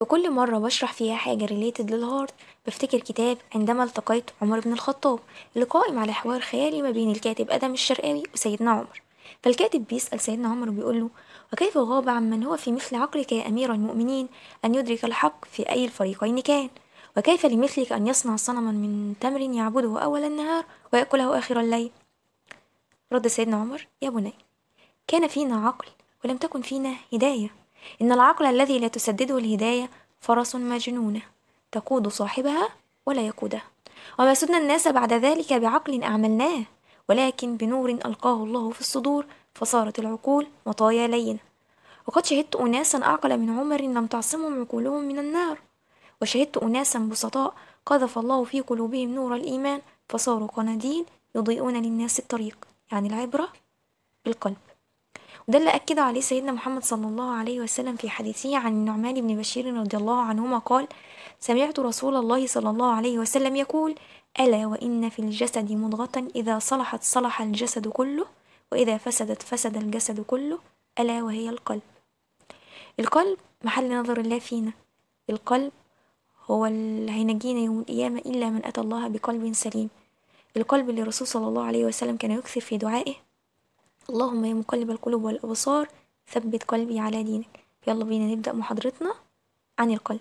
وكل مرة بشرح فيها حاجة ريليتد للهارت بفتكر كتاب عندما التقيت عمر بن الخطاب اللي قائم على حوار خيالي ما بين الكاتب أدم الشرقاوي وسيدنا عمر فالكاتب بيسأل سيدنا عمر وبيقول له وكيف غاب عن من هو في مثل عقلك يا أمير المؤمنين أن يدرك الحق في أي الفريقين كان وكيف لمثلك أن يصنع صنما من تمر يعبده أول النهار ويأكله آخر الليل رد سيدنا عمر يا بني كان فينا عقل ولم تكن فينا هداية إن العقل الذي لا تسدده الهداية فرس مجنونة تقود صاحبها ولا يقودها وما سدنا الناس بعد ذلك بعقل أعملناه ولكن بنور ألقاه الله في الصدور فصارت العقول مطايا لينة وقد شهدت أناسا أعقل من عمر لم تعصمهم عقولهم من النار وشهدت أناسا بسطاء قذف الله في قلوبهم نور الإيمان فصاروا قناديل يضيئون للناس الطريق يعني العبرة بالقلب وده اللي أكده عليه سيدنا محمد صلى الله عليه وسلم في حديثه عن النعمان بن بشير رضي الله عنهما قال سمعت رسول الله صلى الله عليه وسلم يقول ألا وإن في الجسد مضغة إذا صلحت صلح الجسد كله وإذا فسدت فسد الجسد كله ألا وهي القلب القلب محل نظر الله فينا القلب هو اللي هينجينا يوم القيامة إلا من أتى الله بقلب سليم القلب اللي الرسول صلى الله عليه وسلم كان يكثر في دعائه اللهم يا مقلب القلوب والأبصار ثبت قلبي على دينك يلا بينا نبدأ محاضرتنا عن القلب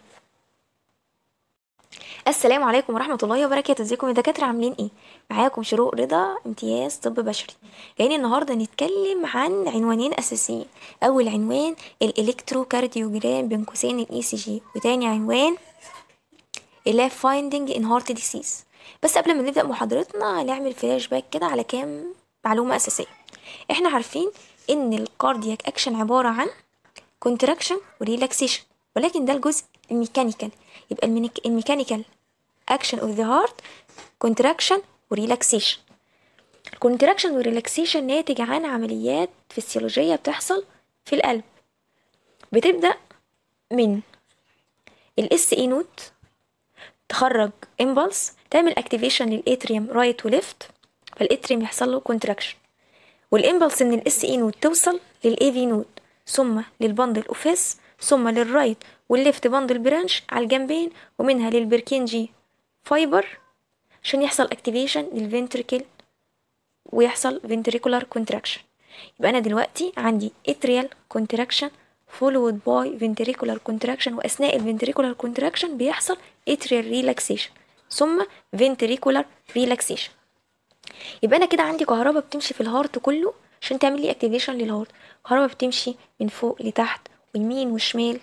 السلام عليكم ورحمة الله وبركاته ازيكم يا دكاترة عاملين ايه معاكم شروق رضا امتياز طب بشري جايين النهاردة نتكلم عن عنوانين اساسيين اول عنوان الالكتروكارديوجرام بين قوسين الاي سي جي وتاني عنوان اللاب فايندنج ان هارت ديسيز بس قبل ما نبدأ محاضرتنا هنعمل فلاش باك كده على كام معلومة اساسية احنا عارفين ان الكاردياك اكشن عبارة عن كونتراكشن وريلاكسيشن ولكن ده الجزء الميكانيكال يبقى المينيك- الميكانيكال اكشن اوف ذا هارت كونتراكشن وريلاكسيشن الكونتراكشن والريلاكسيشن ناتج عن عمليات فسيولوجية بتحصل في القلب بتبدأ من الاس اي نوت تخرج امبلس تعمل اكتيفيشن للاتريوم رايت وليفت فالاتريوم يحصل له كونتراكشن والامبلس من الاس اي نود توصل للاي في نود ثم للبندل اوف اس ثم للرايت والليفت بندل برانش على الجنبين ومنها للبركنجي فايبر عشان يحصل اكتيفيشن للفنتريكل ويحصل ventricular contraction يبقى انا دلوقتي عندي atrial contraction followed by ventricular contraction واثناء الفنتريكولار contraction بيحصل atrial relaxation ثم ventricular relaxation يبقى انا كده عندي كهرباء بتمشي في الهارت كله عشان تعمل لي اكتيفيشن للهارت كهرباء بتمشي من فوق لتحت ويمين وشمال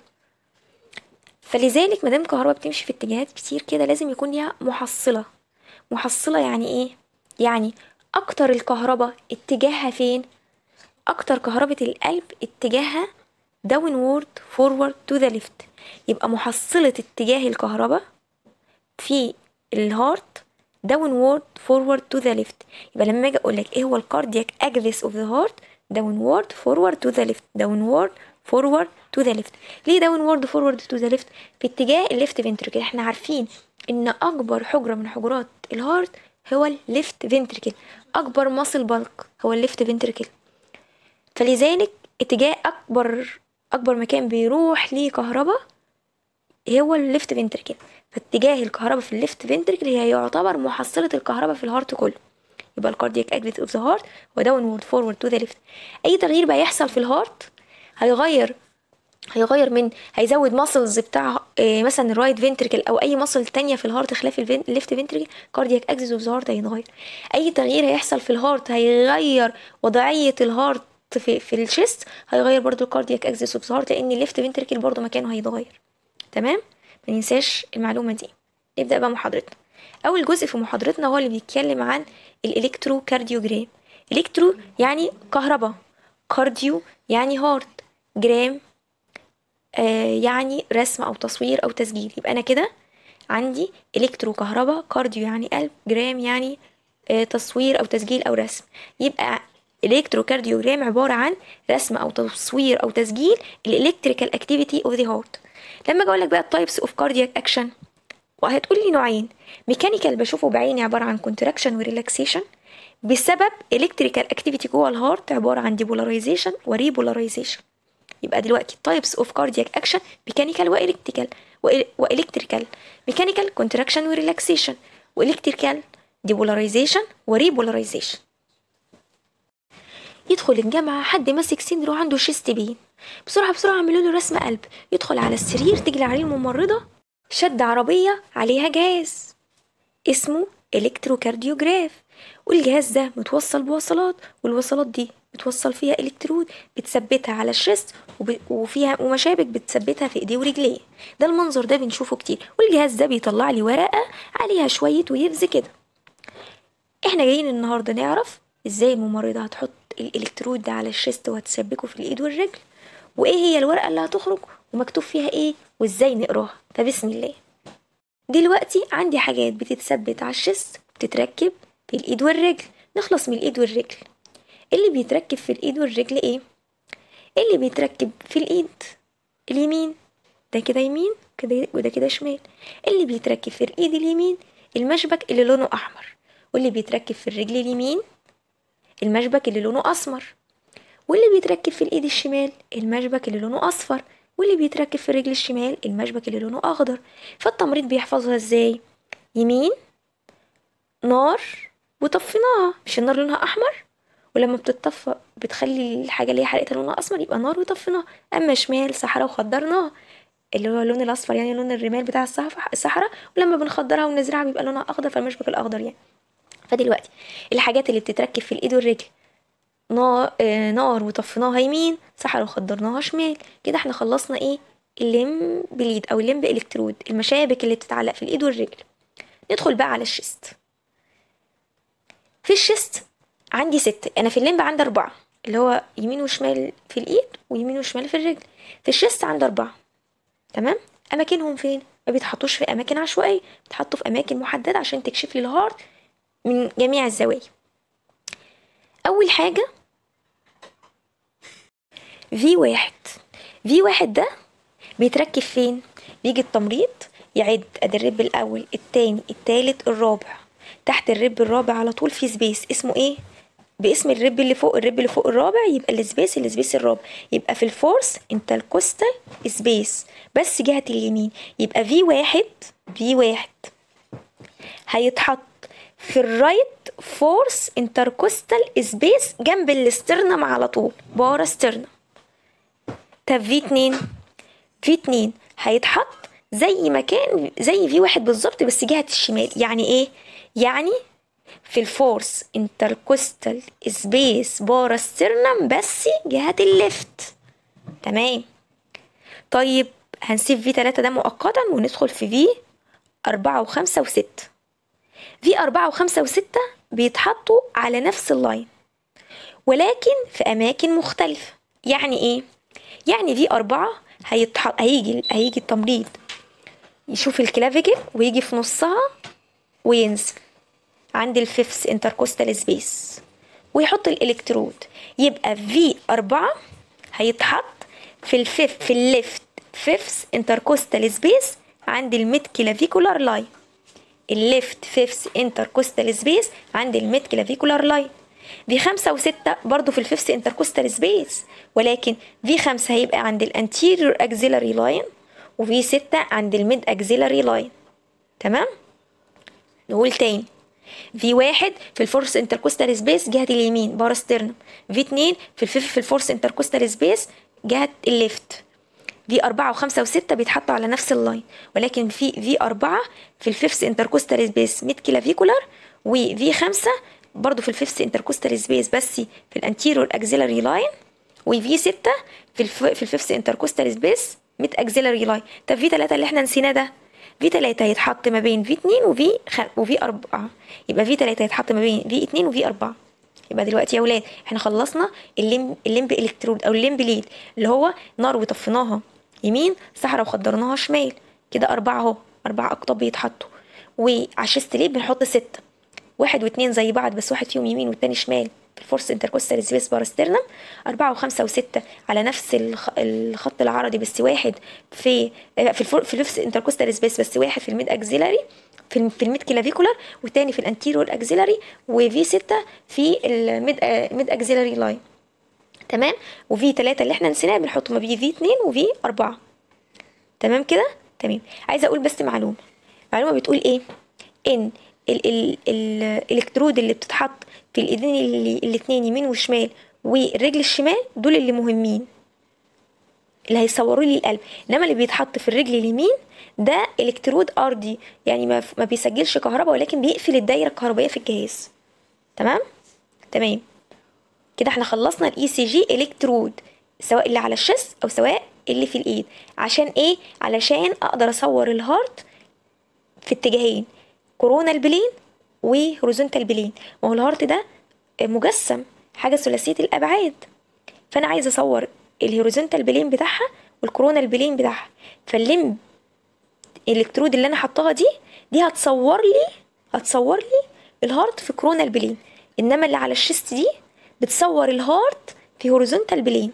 فلذلك مادام كهرباء بتمشي في اتجاهات كتير كده لازم يكون ليها محصلة محصلة يعني ايه يعني اكتر الكهرباء اتجاهها فين اكتر كهرباء القلب اتجاهها downward forward to the left يبقى محصلة اتجاه الكهرباء في الهارت downward forward to the left يبقى لما اجي اقول لك ايه هو الكاردياك اكسس اوف ذا هارت downward forward to the left downward forward to the left ليه downward forward to the left في اتجاه الليفت فنتركل احنا عارفين ان اكبر حجرة من حجرات الهارت هو الليفت فنتركل اكبر ماسل بالك هو الليفت فنتركل فلذلك اتجاه اكبر اكبر مكان بيروح ليه كهرباء هو الليفت فنتركل فاتجاه الكهرباء في الليفت فنتركل هي يعتبر محصلة الكهرباء في الهارت كله يبقى الكاردياك اكتيفيتي اوف ذا هارت هو داونورد فورورد تو ذا ليفت اي تغيير بقى يحصل في الهارت هيغير هيغير من هيزود ماسلز بتاع إيه مثلا الرايت فنتركل او اي ماسل تانية في الهارت خلاف الليفت فنتركل كاردياك اكسس اوف ذا هارت هيتغير اي تغيير هيحصل في الهارت هيغير وضعية الهارت في في الشيست هيغير برضو الكاردياك اكسس اوف ذا هارت لان الليفت فنتركل برضو مكانه هيتغير تمام ما ننساش المعلومة دي نبدأ بقى محاضرتنا أول جزء في محاضرتنا هو اللي بيتكلم عن الإلكترو كارديوجرام إلكترو يعني كهرباء كارديو يعني هارت جرام آه يعني رسم أو تصوير أو تسجيل يبقى أنا كده عندي إلكترو كهرباء كارديو يعني قلب جرام يعني آه تصوير أو تسجيل أو رسم يبقى الكتروكارديوجرام عبارة عن رسم أو تصوير أو تسجيل الإلكتريكال أكتيفيتي أوف ذا هارت لما اجي اقول لك بقى التايبس اوف كاردياك اكشن وهتقول لي نوعين ميكانيكال بشوفه بعيني عباره عن كونتراكشن وريلاكسيشن بسبب الكتريكال اكتيفيتي جوه الهارت عباره عن ديبولاريزيشن وريبولاريزيشن يبقى دلوقتي types of cardiac action mechanical والكتريكال والكتريكال mechanical contraction وريلاكسيشن والكتريكال depolarization وريبولاريزيشن يدخل الجامعة حد ماسك صدره وعنده شيست بين بسرعة بسرعة اعملوا له رسم قلب يدخل على السرير تجري عليه الممرضة شد عربية عليها جهاز اسمه الكتروكارديوجراف والجهاز ده متوصل بوصلات والوصلات دي بتوصل فيها الكترود بتثبتها على الشيست وب... وفيها ومشابك بتثبتها في ايديه ورجليه ده المنظر ده بنشوفه كتير والجهاز ده بيطلع لي ورقة عليها شوية ويفز كده احنا جايين النهارده نعرف ازاي الممرضة هتحط الالكترود ده على الشيست وهتثبته في الايد والرجل وايه هي الورقة اللي هتخرج ومكتوب فيها ايه وازاي نقراها فبسم الله دلوقتي عندي حاجات بتتثبت على الشيست بتتركب في الايد والرجل نخلص من الايد والرجل اللي بيتركب في الايد والرجل ايه اللي بيتركب في الايد اليمين ده كده يمين كده وده كده شمال اللي بيتركب في الايد اليمين المشبك اللي لونه احمر واللي بيتركب في الرجل اليمين المشبك اللي لونه اسمر واللي بيتركب في الايد الشمال المشبك اللي لونه اصفر واللي بيتركب في الرجل الشمال المشبك اللي لونه اخضر فالتمريض بيحفظها ازاي يمين نار وطفيناها مش النار لونها احمر ولما بتطفى بتخلي الحاجه اللي هي حرقتها لونها اسمر يبقى نار وطفيناها اما شمال صحراء وخدرناها اللي هو اللون الاصفر يعني لون الرمال بتاع الصحراء ولما بنخدرها ونزرعها بيبقى لونها اخضر فالمشبك الاخضر يعني فدلوقتي الحاجات اللي بتتركب في الايد والرجل نار, آه نار وطفيناها يمين صحراء وخدرناها شمال كده احنا خلصنا ايه الليم بليد او الليمب الكترود المشابك اللي بتتعلق في الايد والرجل ندخل بقى على الشيست في الشيست عندي ست انا في الليمب عندي اربعة اللي هو يمين وشمال في الايد ويمين وشمال في الرجل في الشيست عندي اربعة تمام اماكنهم فين ما بيتحطوش في اماكن عشوائيه بيتحطوا في اماكن محدده عشان تكشف لي الهارت من جميع الزوايا اول حاجه في واحد في واحد ده بيتركب فين بيجي التمريض يعد ادي الرب الاول التاني التالت الرابع تحت الرب الرابع على طول في سبيس اسمه ايه باسم الرب اللي فوق الرب اللي فوق الرابع يبقى السبيس السبيس الرابع يبقى في الفورس انتركوستال سبيس بس جهة اليمين يبقى في واحد في واحد هيتحط في الرايت فورس انتركوستال سبيس جنب الاسترنم على طول بارا سترنم طب في اتنين في اتنين هيتحط زي ما كان زي في واحد بالظبط بس جهة الشمال يعني ايه يعني في الفورس انتركوستال سبيس بارا سترنم بس جهة الليفت تمام طيب هنسيب في تلاتة ده مؤقتا وندخل في في أربعة وخمسة وستة في أربعة وخمسة وستة بيتحطوا على نفس اللاين ولكن في أماكن مختلفة يعني إيه؟ يعني في أربعة هيتحط هيجي هيجي التمريض يشوف الكلافيكل ويجي في نصها وينزل عند الفيفس انتركوستال سبيس ويحط الالكترود يبقى في أربعة هيتحط في الفيف في الليفت فيفس انتركوستال سبيس عند الميد كلافيكولار لاين الليفت فيفس انتركوستال سبيس عند الميد كلافيكولار لاين في خمسة وستة برضو في الفيفس انتركوستال سبيس ولكن في خمسة هيبقى عند الانتيريور اكزيلاري لاين وفي ستة عند الميد اكزيلاري لاين تمام نقول تاني في واحد في الفورس انتركوستال سبيس جهة اليمين بارا سترنم في اتنين في الفيف في الفورس انتركوستال سبيس جهة الليفت في أربعة وخمسة وستة بيتحطوا على نفس اللاين ولكن في في أربعة في الفيفس انتركوستال سبيس ميد كلافيكولار وفي خمسة برضو في الفيفس انتركوستال سبيس بس في الانتيريور اكزيلاري لاين وفي ستة في الف... في الفيفس انتركوستال سبيس ميد اكزيلاري لاين طب في تلاتة اللي احنا نسيناه ده في تلاتة يتحط ما بين في اتنين وفي خ... وفي أربعة يبقى في تلاتة يتحط ما بين في اتنين وفي أربعة يبقى دلوقتي يا ولاد احنا خلصنا الليمب الليمب الكترود او الليمب ليد اللي هو نار وطفيناها يمين صحراء وخدرناها شمال كده أربعة اهو أربعة أقطاب بيتحطوا وعلى الشيست ليد بنحط ستة واحد واتنين زي بعض بس واحد فيهم يمين والتاني شمال في الفورس انتركوستال سبيس باراسترنم أربعة وخمسة وستة على نفس الخ... الخط العرضي بس واحد في في الفور... في الفورس انتركوستال سبيس بس واحد في الميد اكزيلاري في في الميد كلافيكولار والتاني في الانتيريور اكزيلاري وفي ستة في الميد ميد اكزيلاري لاين تمام وفي 3 اللي احنا نسيناه بنحط ما بين في 2 وفي 4 تمام كده تمام عايزه اقول بس معلومه معلومه بتقول ايه ان ال ال ال الالكترود اللي بتتحط في الايدين اللي الاثنين يمين وشمال والرجل الشمال دول اللي مهمين اللي هيصوروا لي القلب انما اللي بيتحط في الرجل اليمين ده الكترود ارضي يعني ما, ما بيسجلش كهرباء ولكن بيقفل الدايره الكهربائيه في الجهاز تمام تمام كده احنا خلصنا الاي سي جي الكترود سواء اللي على الشس او سواء اللي في الايد عشان ايه علشان اقدر اصور الهارت في اتجاهين كورونال بلين وهوريزونتال بلين ما هو الهارت ده مجسم حاجه ثلاثيه الابعاد فانا عايزه اصور الهوريزونتال بلين بتاعها والكورونال بلين بتاعها فالليمب الالكترود اللي انا حطاها دي دي هتصور لي هتصور لي الهارت في كورونال بلين انما اللي على الشيست دي بتصور الهارت في هوريزونتال بلين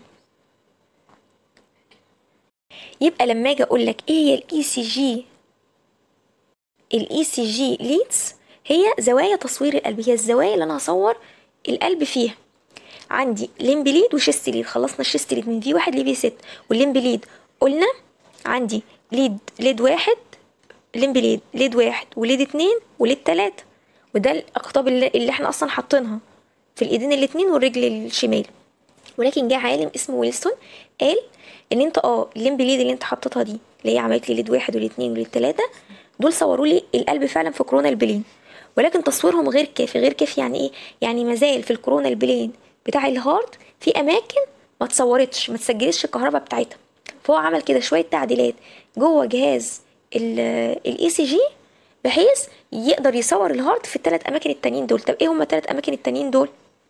يبقى لما اجي اقول لك ايه هي الاي سي جي الاي سي جي ليدز هي زوايا تصوير القلب هي الزوايا اللي انا هصور القلب فيها عندي ليمب ليد وشيست ليد خلصنا الشيست ليد من في واحد لفي ست والليمب ليد قلنا عندي ليد ليد واحد ليمب ليد ليد واحد وليد اتنين وليد تلاتة وده الاقطاب اللي, اللي احنا اصلا حاطينها في الايدين الاتنين والرجل الشمال ولكن جه عالم اسمه ويلسون قال ان انت اه الليمب ليد اللي انت حطيتها دي اللي هي عملت لي ليد واحد وليد اتنين وليد تلاتة دول صوروا لي القلب فعلا في كورونا البلين ولكن تصويرهم غير كافي غير كافي يعني ايه يعني مازال في الكورونا البلين بتاع الهارت في اماكن ما اتصورتش ما تسجلتش الكهرباء بتاعتها فهو عمل كده شويه تعديلات جوه جهاز الاي سي جي بحيث يقدر يصور الهارت في الثلاث اماكن التانيين دول طب ايه هما الثلاث اماكن التانيين دول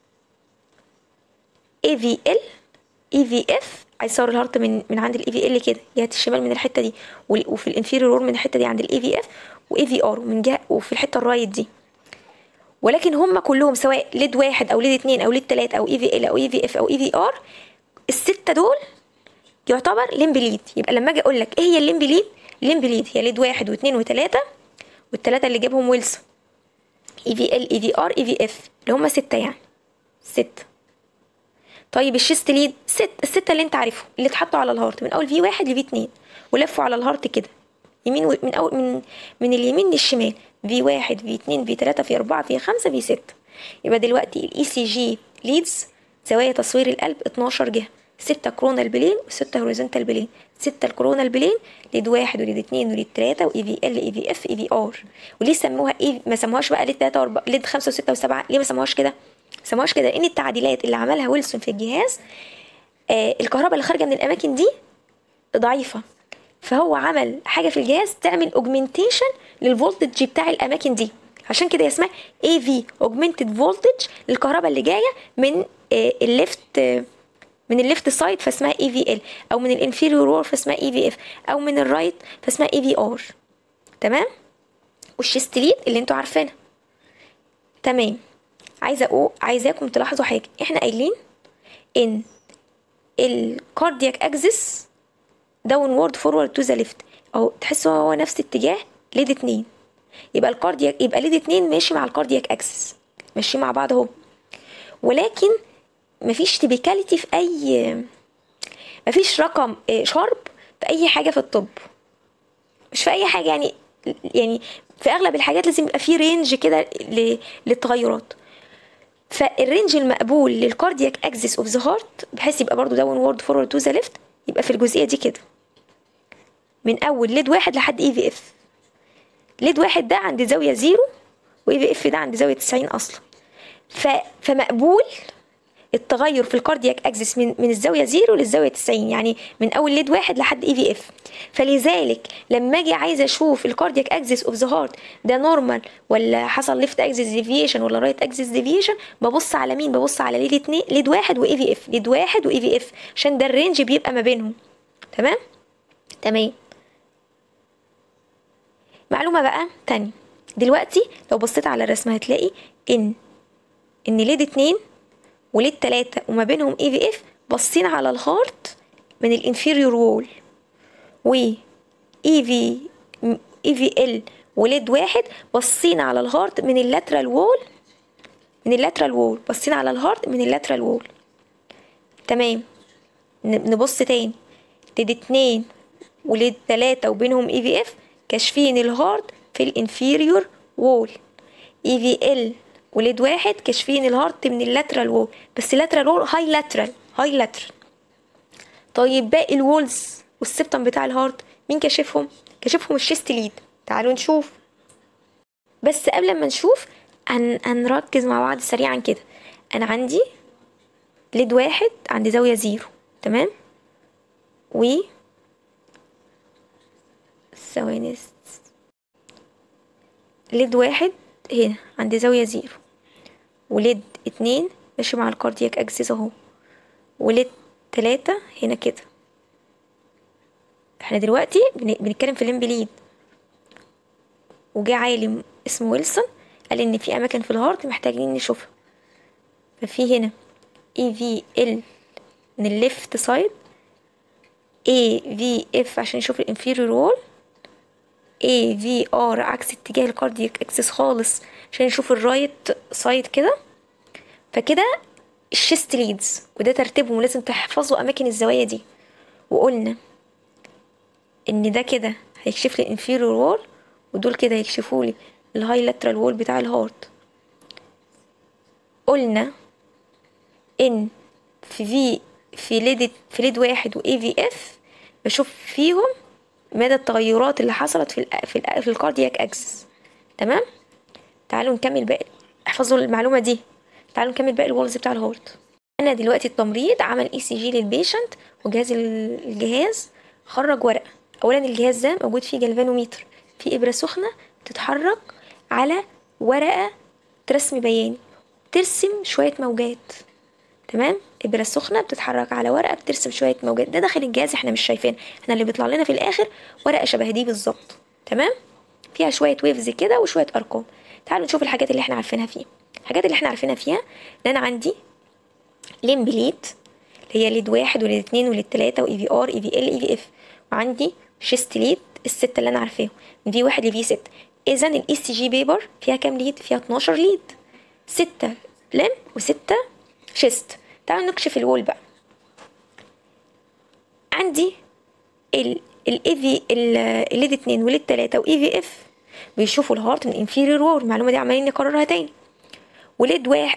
اي في ال اي في اف هيصور الهارت من من عند الاي في ال كده جهه الشمال من الحته دي وفي الانفيريور من الحته دي عند الاي في اف واي في ار من جهه وفي الحته الرايت دي ولكن هم كلهم سواء ليد واحد او ليد اتنين او ليد تلاتة او اي في ال او اي في اف او اي في ار الستة دول يعتبر ليمب ليد يبقى لما اجي اقول لك ايه هي الليمب ليد الليمب ليد هي ليد واحد واثنين وثلاثة والثلاثة اللي جابهم ويلسون اي في ال اي في ار اي في اف اللي هم ستة يعني ستة طيب الشيست ليد ست الستة اللي انت عارفهم اللي اتحطوا على الهارت من اول في واحد لفي اتنين ولفوا على الهارت كده يمين و... من اول من من اليمين للشمال في واحد في اتنين في تلاتة في أربعة في خمسة في ستة يبقى دلوقتي الاي سي جي ليدز زوايا تصوير القلب 12 جهة ستة كرونال بلين وستة هوريزونتال بلين ستة الكرونال بلين ليد واحد وليد اتنين وليد تلاتة واي في ال اي في اف اي في ار وليه سموها ايه ما سموهاش بقى ليد تلاتة واربعة ليد خمسة وستة وسبعة ليه ما سموهاش كده؟ ما سموهاش كده لأن التعديلات اللي عملها ويلسون في الجهاز آه الكهرباء اللي خارجة من الأماكن دي ضعيفة فهو عمل حاجه في الجهاز تعمل اوجمنتيشن للفولتج بتاع الاماكن دي عشان كده اسمها اي في اوجمنتد فولتج للكهرباء اللي جايه من الليفت من الليفت سايد فاسمها اي في ال او من الانفيريور وور فاسمها اي في اف او من الرايت فاسمها اي في ار تمام والشيست ليد اللي انتوا عارفينها تمام عايزه اقول عايزاكم تلاحظوا حاجه احنا قايلين ان الكاردياك اكسس داونورد فورورد تو ذا ليفت اهو تحسوا هو نفس اتجاه ليد اتنين يبقى الكاردياك يبقى ليد اتنين ماشي مع الكاردياك اكسس ماشيين مع بعض اهو ولكن مفيش تيبيكاليتي في اي مفيش رقم شارب في اي حاجه في الطب مش في اي حاجه يعني يعني في اغلب الحاجات لازم يبقى في رينج كده للتغيرات فالرينج المقبول للكاردياك اكسس اوف ذا هارت بحيث يبقى برضو داون وورد فورورد تو ذا ليفت يبقى في الجزئيه دي كده من اول ليد واحد لحد اي في اف ليد واحد ده عند زاويه زيرو واي في اف ده عند زاويه 90 اصلا ف... فمقبول التغير في الكاردياك اكسس من من الزاويه زيرو للزاويه 90 يعني من اول ليد واحد لحد اي في اف فلذلك لما اجي عايزه اشوف الكاردياك اكسس اوف ذا هارت ده نورمال ولا حصل ليفت اكسس ديفيشن ولا رايت اكسس ديفيشن ببص على مين ببص على ليد اتنين ليد واحد واي في اف ليد واحد واي في اف عشان ده الرينج بيبقى ما بينهم تمام تمام معلومه بقى تانية دلوقتي لو بصيت على الرسمه هتلاقي ان ان ليد اتنين وليد تلاتة وما بينهم اي في اف باصين على الهارت من الانفيريور وول و اي في اي في ال وليد واحد باصين على الهارت من اللاترال وول من اللاترال وول باصين على الهارت من اللاترال وول تمام ن- نبص تاني ليد اتنين وليد تلاتة وبينهم اي في اف كاشفين الهارد في الانفيريور وول اي في ال وليد واحد كاشفين الهارد من اللاترال وول بس اللاترال وول هاي لاترال هاي لاترال طيب باقي الوولز والسبتم بتاع الهارد مين كاشفهم كاشفهم الشيست ليد تعالوا نشوف بس قبل ما نشوف هن... هنركز مع بعض سريعا كده انا عندي ليد واحد عندي زاوية زيرو تمام و ثواني ليد واحد هنا عندي زاوية زيرو وليد اتنين ماشي مع الكاردياك اكسس اهو وليد تلاتة هنا كده احنا دلوقتي بن- بنتكلم في الليمب ليد وجه عالم اسمه ويلسون قال ان في اماكن في الهارت محتاجين نشوفها ففي هنا اي في ال من الليفت سايد اي في اف عشان نشوف الانفيريور وول اي في ار عكس اتجاه الكاردياك اكسس خالص عشان نشوف الرايت سايد كده فكده الشيست ليدز وده ترتيبهم لازم تحفظوا اماكن الزوايا دي وقلنا ان ده كده هيكشف لي الانفيريور وول ودول كده هيكشفوا لي الهاي لاترال وول بتاع الهارت قلنا ان في في في ليد في ليد واحد واي في اف بشوف فيهم مدى التغيرات اللي حصلت في ال في ال في الكاردياك اكسس تمام تعالوا نكمل باقي احفظوا المعلومه دي تعالوا نكمل باقي الوولز بتاع الهارت انا دلوقتي التمريض عمل اي سي جي للبيشنت وجهاز ال- الجهاز خرج ورقه اولا الجهاز ده موجود فيه جلفانوميتر فيه ابره سخنه بتتحرك على ورقه رسم بياني ترسم شويه موجات تمام ابره سخنه بتتحرك على ورقه بترسم شويه موجات ده داخل الجهاز احنا مش شايفين احنا اللي بيطلع لنا في الاخر ورقه شبه دي بالظبط تمام فيها شويه ويفز كده وشويه ارقام تعالوا نشوف الحاجات اللي احنا عارفينها فيه الحاجات اللي احنا عارفينها فيها ان انا عندي ليمب ليد اللي هي ليد واحد وليد اتنين وليد تلاتة واي في ار اي في ال اي في اف وعندي شيست ليد الستة اللي انا عارفاهم من في واحد لفي ستة اذا الاي سي جي بيبر فيها كام ليد فيها 12 ليد ستة لم وستة شيست تعالوا نكشف الوول بقى عندي ال الاي في الليد اتنين وليد تلاتة واي في اف بيشوفوا الهارت من انفيريور وول المعلومة دي عمالين نكررها تاني وليد واحد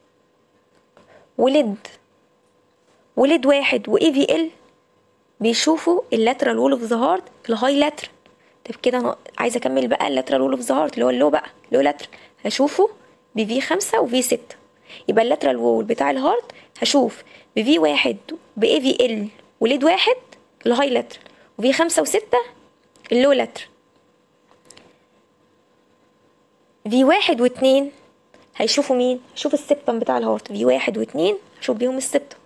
وليد وليد واحد واي في ال بيشوفوا اللاترال وول اوف ذا هارت الهاي لاترال طب كده انا عايزه اكمل بقى اللاترال وول اوف ذا هارت اللي هو اللو بقى اللو لاترال هشوفه بفي خمسة وفي ستة يبقى اللاترال وول بتاع الهارت هشوف بفي واحد باي في ال وليد واحد الهاي لاترال وفي خمسة وستة اللو لاترال في واحد واتنين هيشوفوا مين هشوف السبتم بتاع الهارت في واحد واتنين هشوف بيهم السبتم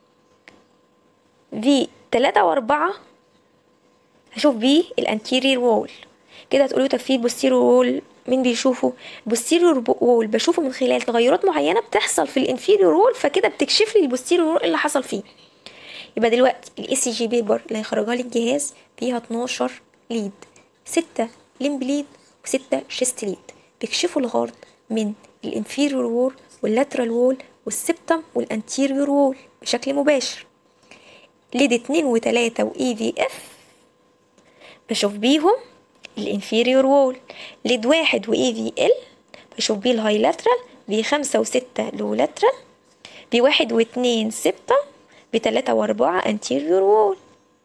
في تلاتة واربعة هشوف بيه الانتيرير وول كده هتقولوا طب في البوستيريور وول مين بيشوفه البوستيريور وول بشوفه من خلال تغيرات معينه بتحصل في الانفيريور وول فكده بتكشف لي البوستيريور وول اللي حصل فيه يبقى دلوقتي الاي سي جي بيبر اللي هيخرجها لي الجهاز فيها 12 ليد 6 ليمب ليد و6 شيست ليد بيكشفوا الهارت من الانفيريور وول واللاترال وول والسبتم والانتيريور وول بشكل مباشر ليد اتنين وتلاتة واي في اف بشوف بيهم الانفيريور وول ليد واحد واي في ال بشوف بيه الهاي لاترال بي خمسة وستة لو لاترال بي واحد واتنين سبتم بتلاتة واربعة انتيريور وول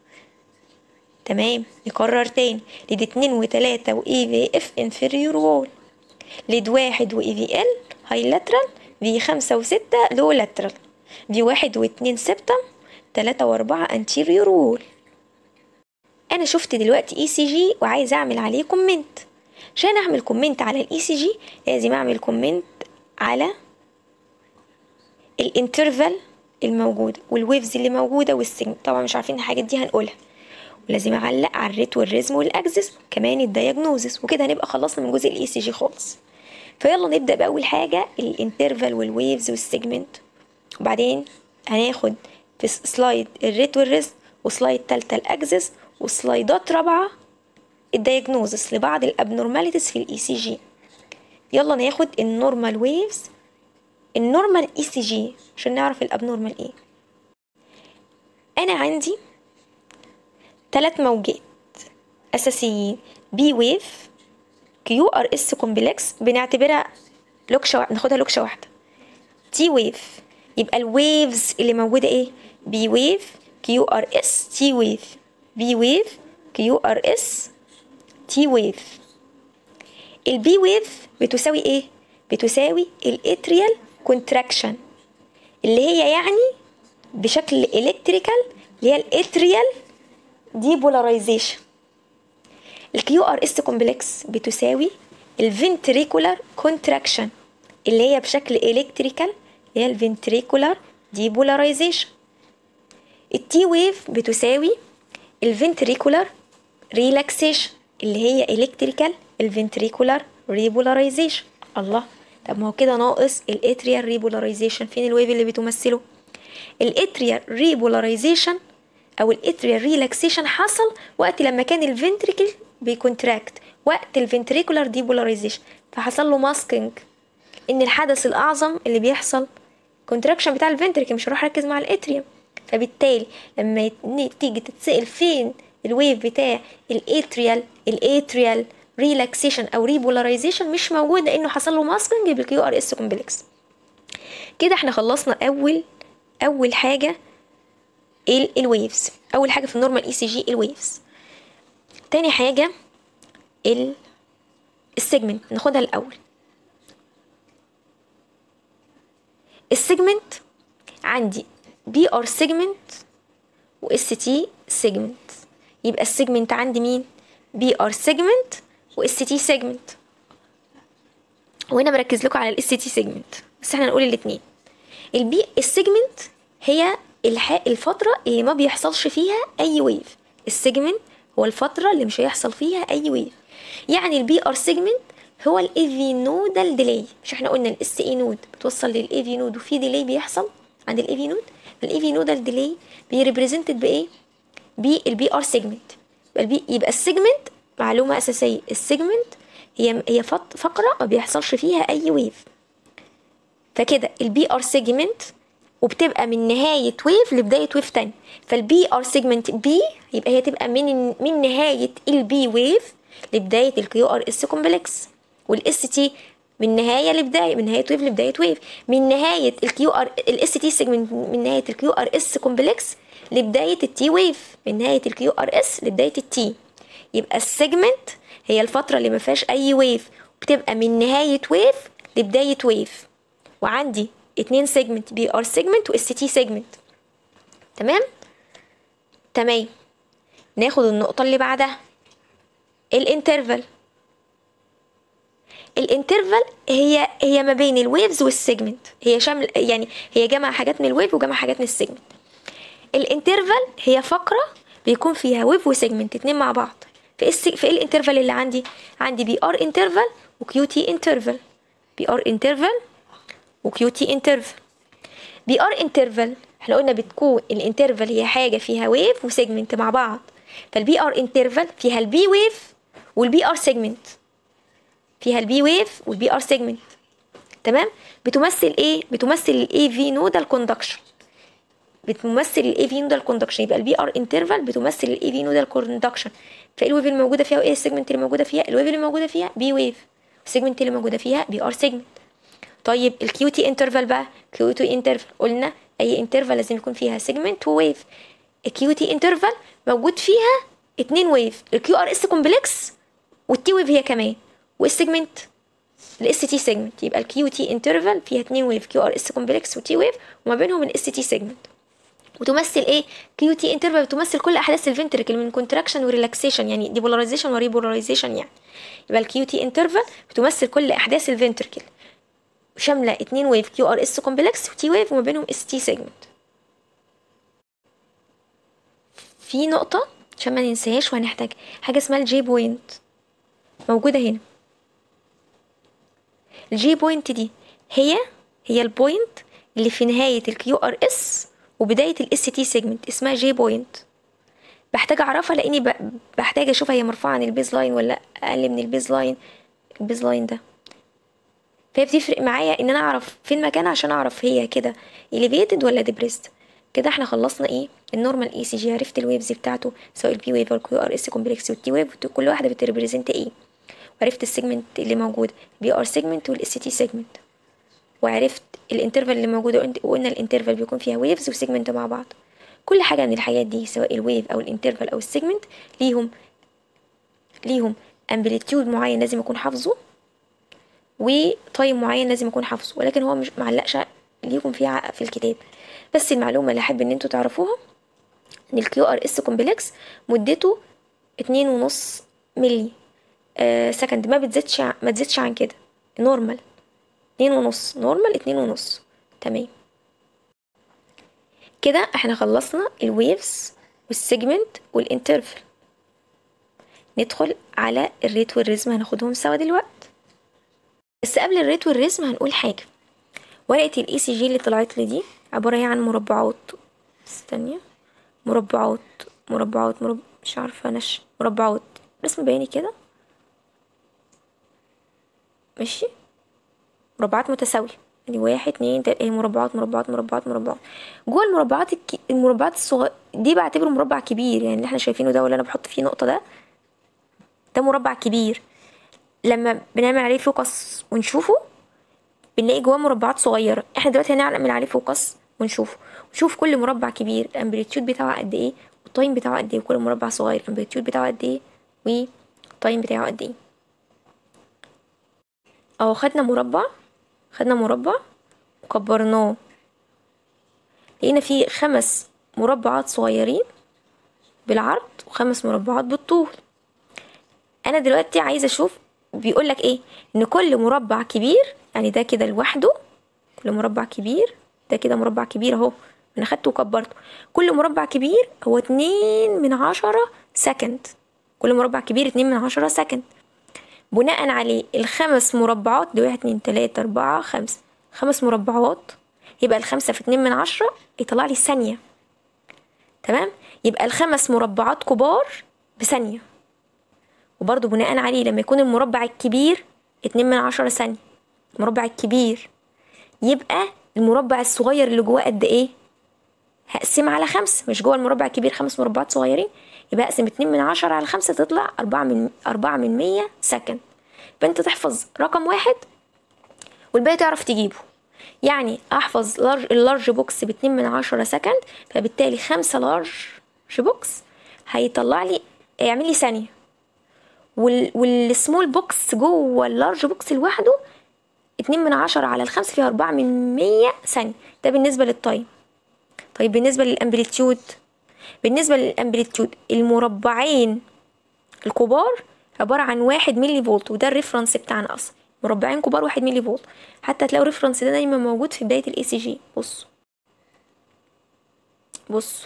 تمام نكرر تاني ليد اتنين وتلاتة واي في اف انفيريور وول ليد واحد واي في ال هاي لاترال في خمسة وستة لو لاترال في واحد واتنين سبتم تلاتة واربعة انتيريور وول انا شفت دلوقتي اي سي جي وعايزه اعمل عليه كومنت عشان اعمل كومنت على الاي سي جي لازم اعمل كومنت على الانترفال الموجود والويفز اللي موجوده والسجن طبعا مش عارفين الحاجات دي هنقولها ولازم اعلق على الريت والريزم والاكسس كمان الدياجنوزس وكده هنبقى خلصنا من جزء الاي سي جي خالص فيلا نبدا باول حاجه الانترفال والويفز والسيجمنت وبعدين هناخد في سلايد الريت والريزم وسلايد تالتة الاكسس وسلايدات رابعة الدياجنوزس لبعض الابنورماليتيز في الاي سي جي يلا ناخد النورمال ويفز النورمال اي سي جي عشان نعرف الابنورمال ايه انا عندي ثلاث موجات اساسيين بي ويف كيو ار اس كومبلكس بنعتبرها لوكشه واحدة ناخدها لوكشه واحده تي ويف يبقى الويفز اللي موجوده ايه بي ويف كيو ار اس تي ويف بي ويف كيو ار اس تي ويف البي ويف بتساوي ايه بتساوي الاتريال كونتراكشن اللي هي يعني بشكل الكتريكال اللي هي الاتريال ديبولاريزيشن الكيو ار اس كومبلكس بتساوي الفنتريكولار كونتراكشن اللي هي بشكل الكتريكال اللي هي الفنتريكولار ديبولاريزيشن التي ويف بتساوي الفنتريكولار ريلاكسيشن اللي هي الكتريكال الفنتريكولار ريبولاريزيشن الله طب ما هو كده ناقص الاتريال ريبولاريزيشن فين الويف اللي بتمثله الاتريال ريبولاريزيشن او الاتريال ريلاكسيشن حصل وقت لما كان الفنتريكل بيكونتراكت وقت الفنتريكولار ديبولاريزيشن فحصل له ماسكينج ان الحدث الاعظم اللي بيحصل كونتراكشن بتاع الفنتريكل مش هروح اركز مع الاتريوم فبالتالي لما يت- تيجي تتسأل فين الويف بتاع الاتريال الاتريال ريلاكسيشن او ريبولاريزيشن مش موجود لانه حصل له ماسكينج بالكيو ار اس كومبلكس كده احنا خلصنا اول اول حاجه ال الويفز اول حاجه في النورمال اي سي جي الويفز تاني حاجه ال السيجمنت ناخدها الاول السيجمنت عندي بي ار سيجمنت واس تي سيجمنت يبقى السيجمنت عندي مين بي ار سيجمنت واس تي سيجمنت وهنا بركز لكم على الاس تي سيجمنت بس احنا نقول الاثنين البي السيجمنت هي الح... الفترة اللي ما بيحصلش فيها أي ويف السيجمنت هو الفترة اللي مش هيحصل فيها أي ويف يعني البي ار سيجمنت هو الاي في نودال ديلي مش احنا قلنا الاس اي نود بتوصل للاي في نود وفي ديلي بيحصل عند الاي في نود الاي في نودال ديلي بيريبريزنتد بايه بالبي ار سيجمنت يبقى البي يبقى السيجمنت معلومة أساسية السيجمنت هي هي فت- فقرة ما بيحصلش فيها أي ويف فكده البي ار سيجمنت وبتبقى من نهاية ويف لبداية ويف تاني فالبي ار سيجمنت بي يبقى هي تبقى من من نهاية البي ويف لبداية الكيو ار اس كومبلكس والاس تي من نهاية لبداية من نهاية ويف لبداية ويف من نهاية الكيو ار الاس تي سيجمنت من نهاية الكيو ار اس كومبلكس لبداية التي ويف من نهاية الكيو ار اس لبداية التي يبقى السيجمنت هي الفترة اللي ما فيهاش أي ويف بتبقى من نهاية ويف لبداية ويف وعندي اتنين سيجمنت بي ار سيجمنت واس تي سيجمنت تمام تمام ناخد النقطة اللي بعدها الانترفال الانترفال هي هي ما بين الويفز والسيجمنت هي شامل يعني هي جمع حاجات من الويف وجمع حاجات من السيجمنت الانترفال هي فقرة بيكون فيها ويف وسيجمنت اتنين مع بعض في الس... في ايه الانترفال اللي عندي عندي بي ار انترفال وكيو تي انترفال بي ار انترفال وكيو تي انترفال بي ار انترفال احنا قلنا بتكون الانترفال هي حاجه فيها ويف وسيجمنت مع بعض فالبي ار انترفال فيها البي ويف والبي ار سيجمنت فيها البي ويف والبي ار سيجمنت تمام بتمثل ايه بتمثل الاي في نودال كوندكشن بتمثل الاي في نودال كوندكشن يبقى البي ار انترفال بتمثل الاي في نودال كوندكشن فايه الويف اللي موجوده فيها وايه السيجمنت اللي موجوده فيها الويف اللي موجوده فيها بي ويف والسيجمنت اللي موجوده فيها بي ار سيجمنت طيب الكيو تي انترفال بقى كيو تي انترفال قلنا اي انترفال لازم يكون فيها سيجمنت وويف الكيو تي انترفال موجود فيها اتنين ويف الكيو ار اس كومبلكس والتي ويف هي كمان والسيجمنت الاس تي سيجمنت يبقى الكيو تي انترفال فيها اتنين ويف كيو ار اس كومبلكس وتي ويف وما بينهم الاس تي سيجمنت وتمثل ايه كيو تي انترفال بتمثل كل احداث الفنتركل من كونتراكشن وريلاكسيشن يعني ديبولاريزيشن وريبولاريزيشن يعني يبقى الكيو تي انترفال بتمثل كل احداث الفنتركل شامله اتنين ويف كيو ار اس كومبلكس وتي ويف وما بينهم اس تي سيجمنت في نقطه عشان ما ننساهاش وهنحتاج حاجه اسمها الجي بوينت موجوده هنا الجي بوينت دي هي هي البوينت اللي في نهايه الكيو ار اس وبدايه الاس تي سيجمنت اسمها جي بوينت بحتاج اعرفها لاني ب- بحتاج اشوف هي مرفوعه عن البيز لاين ولا اقل من البيز لاين البيز لاين ده فهي بتفرق معايا ان انا اعرف فين مكانها عشان اعرف هي كده elevated ولا depressed كده احنا خلصنا ايه النورمال اي سي جي عرفت الويفز بتاعته سواء البي ويف والكيو ار اس كومبلكس والتي ويف كل واحده بتريبريزنت ايه وعرفت السيجمنت اللي موجود بي ار سيجمنت والاس تي سيجمنت وعرفت الانترفال اللي موجوده وقلنا الانترفال بيكون فيها ويفز وسيجمنت مع بعض كل حاجه من الحاجات دي سواء الويف او الانترفال او السيجمنت ليهم ليهم امبليتيود معين لازم اكون حافظه وتايم معين لازم اكون حافظه ولكن هو مش معلقش ليكم فيها في الكتاب بس المعلومه اللي احب ان انتوا تعرفوها ان الكيو ار اس كومبلكس مدته اتنين ونص ملي آه سكند ما بتزيدش ما تزيدش عن كده نورمال اتنين ونص نورمال اتنين ونص تمام كده احنا خلصنا الويفز والسيجمنت والانترفل ندخل على الريت والريزم هناخدهم سوا دلوقتي بس قبل الريت والريزم هنقول حاجه ورقه الاي سي جي اللي طلعت لي دي عباره هي عن مربعات استني مربعات مربعات مرب... مش عارفه نش مربعات رسم بياني كده ماشي مربعات متساويه يعني واحد اتنين تلاته ايه مربعات مربعات مربعات مربعات جوه المربعات الك... المربعات الصغيره دي بعتبره مربع كبير يعني اللي احنا شايفينه ده واللي انا بحط فيه نقطه ده ده مربع كبير لما بنعمل عليه فوكس ونشوفه بنلاقي جواه مربعات صغيره احنا دلوقتي هنعمل عليه فوكس ونشوفه ونشوف كل مربع كبير الامبليتيود بتاعه قد ايه والتايم بتاعه قد ايه وكل مربع صغير الامبليتيود بتاعه قد ايه والتايم بتاعه قد ايه اهو خدنا مربع خدنا مربع وكبرناه لقينا فيه خمس مربعات صغيرين بالعرض وخمس مربعات بالطول انا دلوقتي عايزه اشوف بيقول لك ايه ان كل مربع كبير يعني ده كده لوحده كل مربع كبير ده كده مربع كبير اهو انا خدته وكبرته كل مربع كبير هو اتنين من عشرة سكند كل مربع كبير اتنين من عشرة سكند بناء عليه الخمس مربعات دي واحد اتنين تلاتة اربعة خمسة خمس مربعات يبقى الخمسة في اتنين من عشرة يطلع لي ثانية تمام يبقى الخمس مربعات كبار بثانية وبرضه بناء عليه لما يكون المربع الكبير اتنين من عشرة ثانية المربع الكبير يبقى المربع الصغير اللي جواه قد ايه هقسم على خمسة مش جوه المربع الكبير خمس مربعات صغيرين يبقى اقسم اتنين من عشرة على خمسة تطلع أربعة من أربعة من مية سكند يبقى انت تحفظ رقم واحد والباقي تعرف تجيبه يعني احفظ لارج اللارج بوكس باتنين من عشرة سكند فبالتالي خمسة لارج بوكس هيطلع لي يعمل لي ثانية وال... والسمول بوكس جوه اللارج بوكس لوحده اتنين من عشرة على الخمسة فيها أربعة من مية ثانية ده بالنسبة للتايم طيب بالنسبة للأمبليتيود بالنسبة للأمبليتيود المربعين الكبار عبارة عن واحد ملي فولت وده الريفرنس بتاعنا أصلا مربعين كبار واحد ملي فولت حتى تلاقوا الريفرنس ده دايما موجود في بداية الاي سي جي بصوا بصوا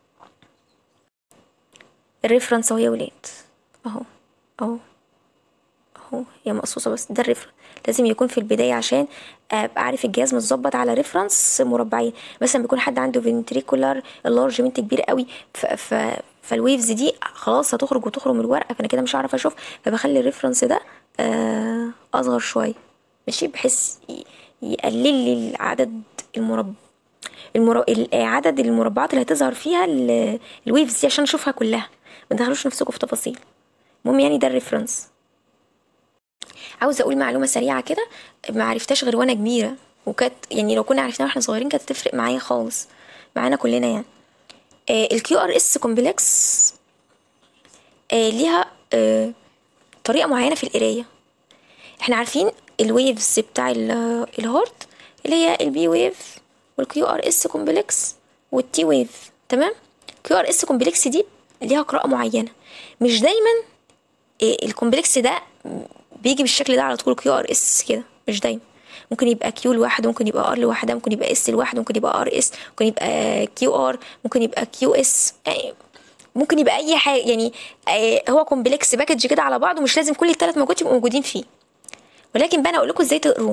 الريفرنس اهو يا ولاد اهو اهو اهو هي مقصوصة بس ده الريفرنس لازم يكون في البداية عشان ابقى عارف الجهاز متظبط على ريفرنس مربعين مثلا بيكون حد عنده فنتريكولار اللارجمنت كبير قوي ف ف فالويفز دي خلاص هتخرج وتخرج من الورقه فانا كده مش هعرف اشوف فبخلي الريفرنس ده آه اصغر شويه ماشي بحيث يقلل لي عدد المربع المر... عدد المربعات اللي هتظهر فيها الويفز دي عشان اشوفها كلها ما تدخلوش نفسكم في تفاصيل المهم يعني ده الريفرنس عاوزه اقول معلومه سريعه كده ما عرفتهاش غير وانا كبيره وكانت يعني لو كنا عرفناها واحنا صغيرين كانت تفرق معايا خالص معانا كلنا يعني الكيو ار اس كومبلكس ليها آه طريقه معينه في القرايه احنا عارفين الويفز بتاع الهارت اللي هي البي ويف والكيو ار اس كومبلكس والتي ويف تمام كيو ار اس كومبلكس دي ليها قراءه معينه مش دايما الكومبلكس ده بيجي بالشكل ده على طول كيو ار اس كده مش دايما ممكن يبقى كيو لوحده ممكن يبقى ار لوحدها ممكن يبقى اس لوحده ممكن يبقى ار اس ممكن يبقى كيو ار ممكن يبقى كيو اس ممكن يبقى اي حاجه يعني هو كومبلكس باكج كده على بعضه مش لازم كل الثلاث موجود يبقوا موجودين فيه ولكن بقى انا اقول لكم ازاي تقروه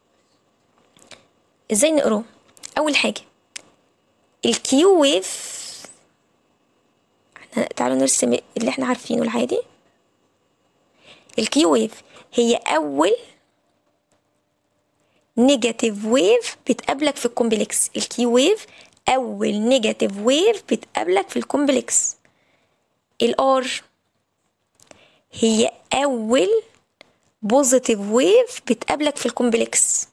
ازاي نقروه اول حاجه الكيو ويف تعالوا نرسم اللي احنا عارفينه العادي الكيو ويف هي اول نيجاتيف ويف بتقابلك في الكومبلكس الكيو ويف اول نيجاتيف ويف بتقابلك في الكومبلكس الار هي اول بوزيتيف ويف بتقابلك في الكومبلكس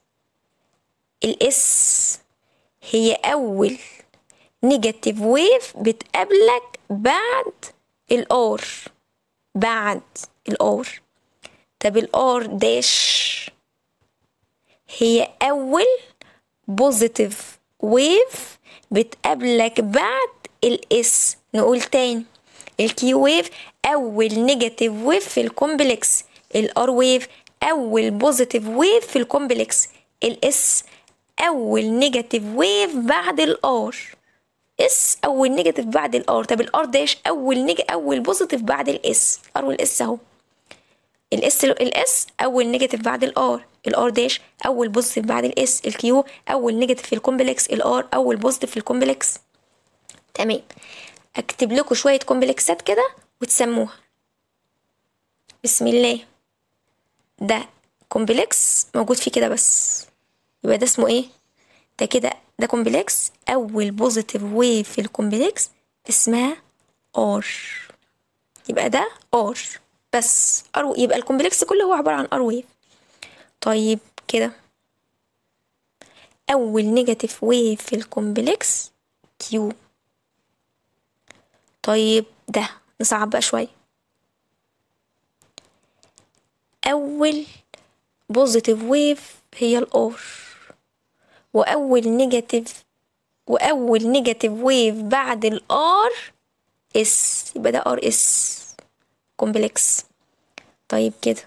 الاس هي اول نيجاتيف ويف بتقابلك بعد الار بعد الار طب الار داش هي اول بوزيتيف ويف بتقابلك بعد الاس نقول تاني الكيو ويف اول نيجاتيف ويف في الكومبلكس الار ويف اول بوزيتيف ويف في الكومبلكس الاس اول نيجاتيف ويف بعد الار اس اول نيجاتيف بعد الار طب الار داش اول نيج اول بوزيتيف بعد الاس ار والاس اهو الاس الاس اول نيجاتيف بعد الار الار داش اول بوزيتيف بعد الاس الكيو اول نيجاتيف في الكومبلكس الار اول بوزيتيف في الكومبلكس تمام اكتب لكم شويه كومبلكسات كده وتسموها بسم الله ده كومبلكس موجود فيه كده بس يبقى ده اسمه ايه ده كده ده كومبلكس اول بوزيتيف ويف في الكومبلكس اسمها ار يبقى ده ار بس ار يبقى الكومبلكس كله هو عباره عن ار ويف طيب كده اول نيجاتيف ويف في الكومبلكس كيو طيب ده نصعب بقى شويه اول بوزيتيف ويف هي الار واول نيجاتيف واول نيجاتيف ويف بعد الار اس يبقى ده ار اس كومبلكس طيب كده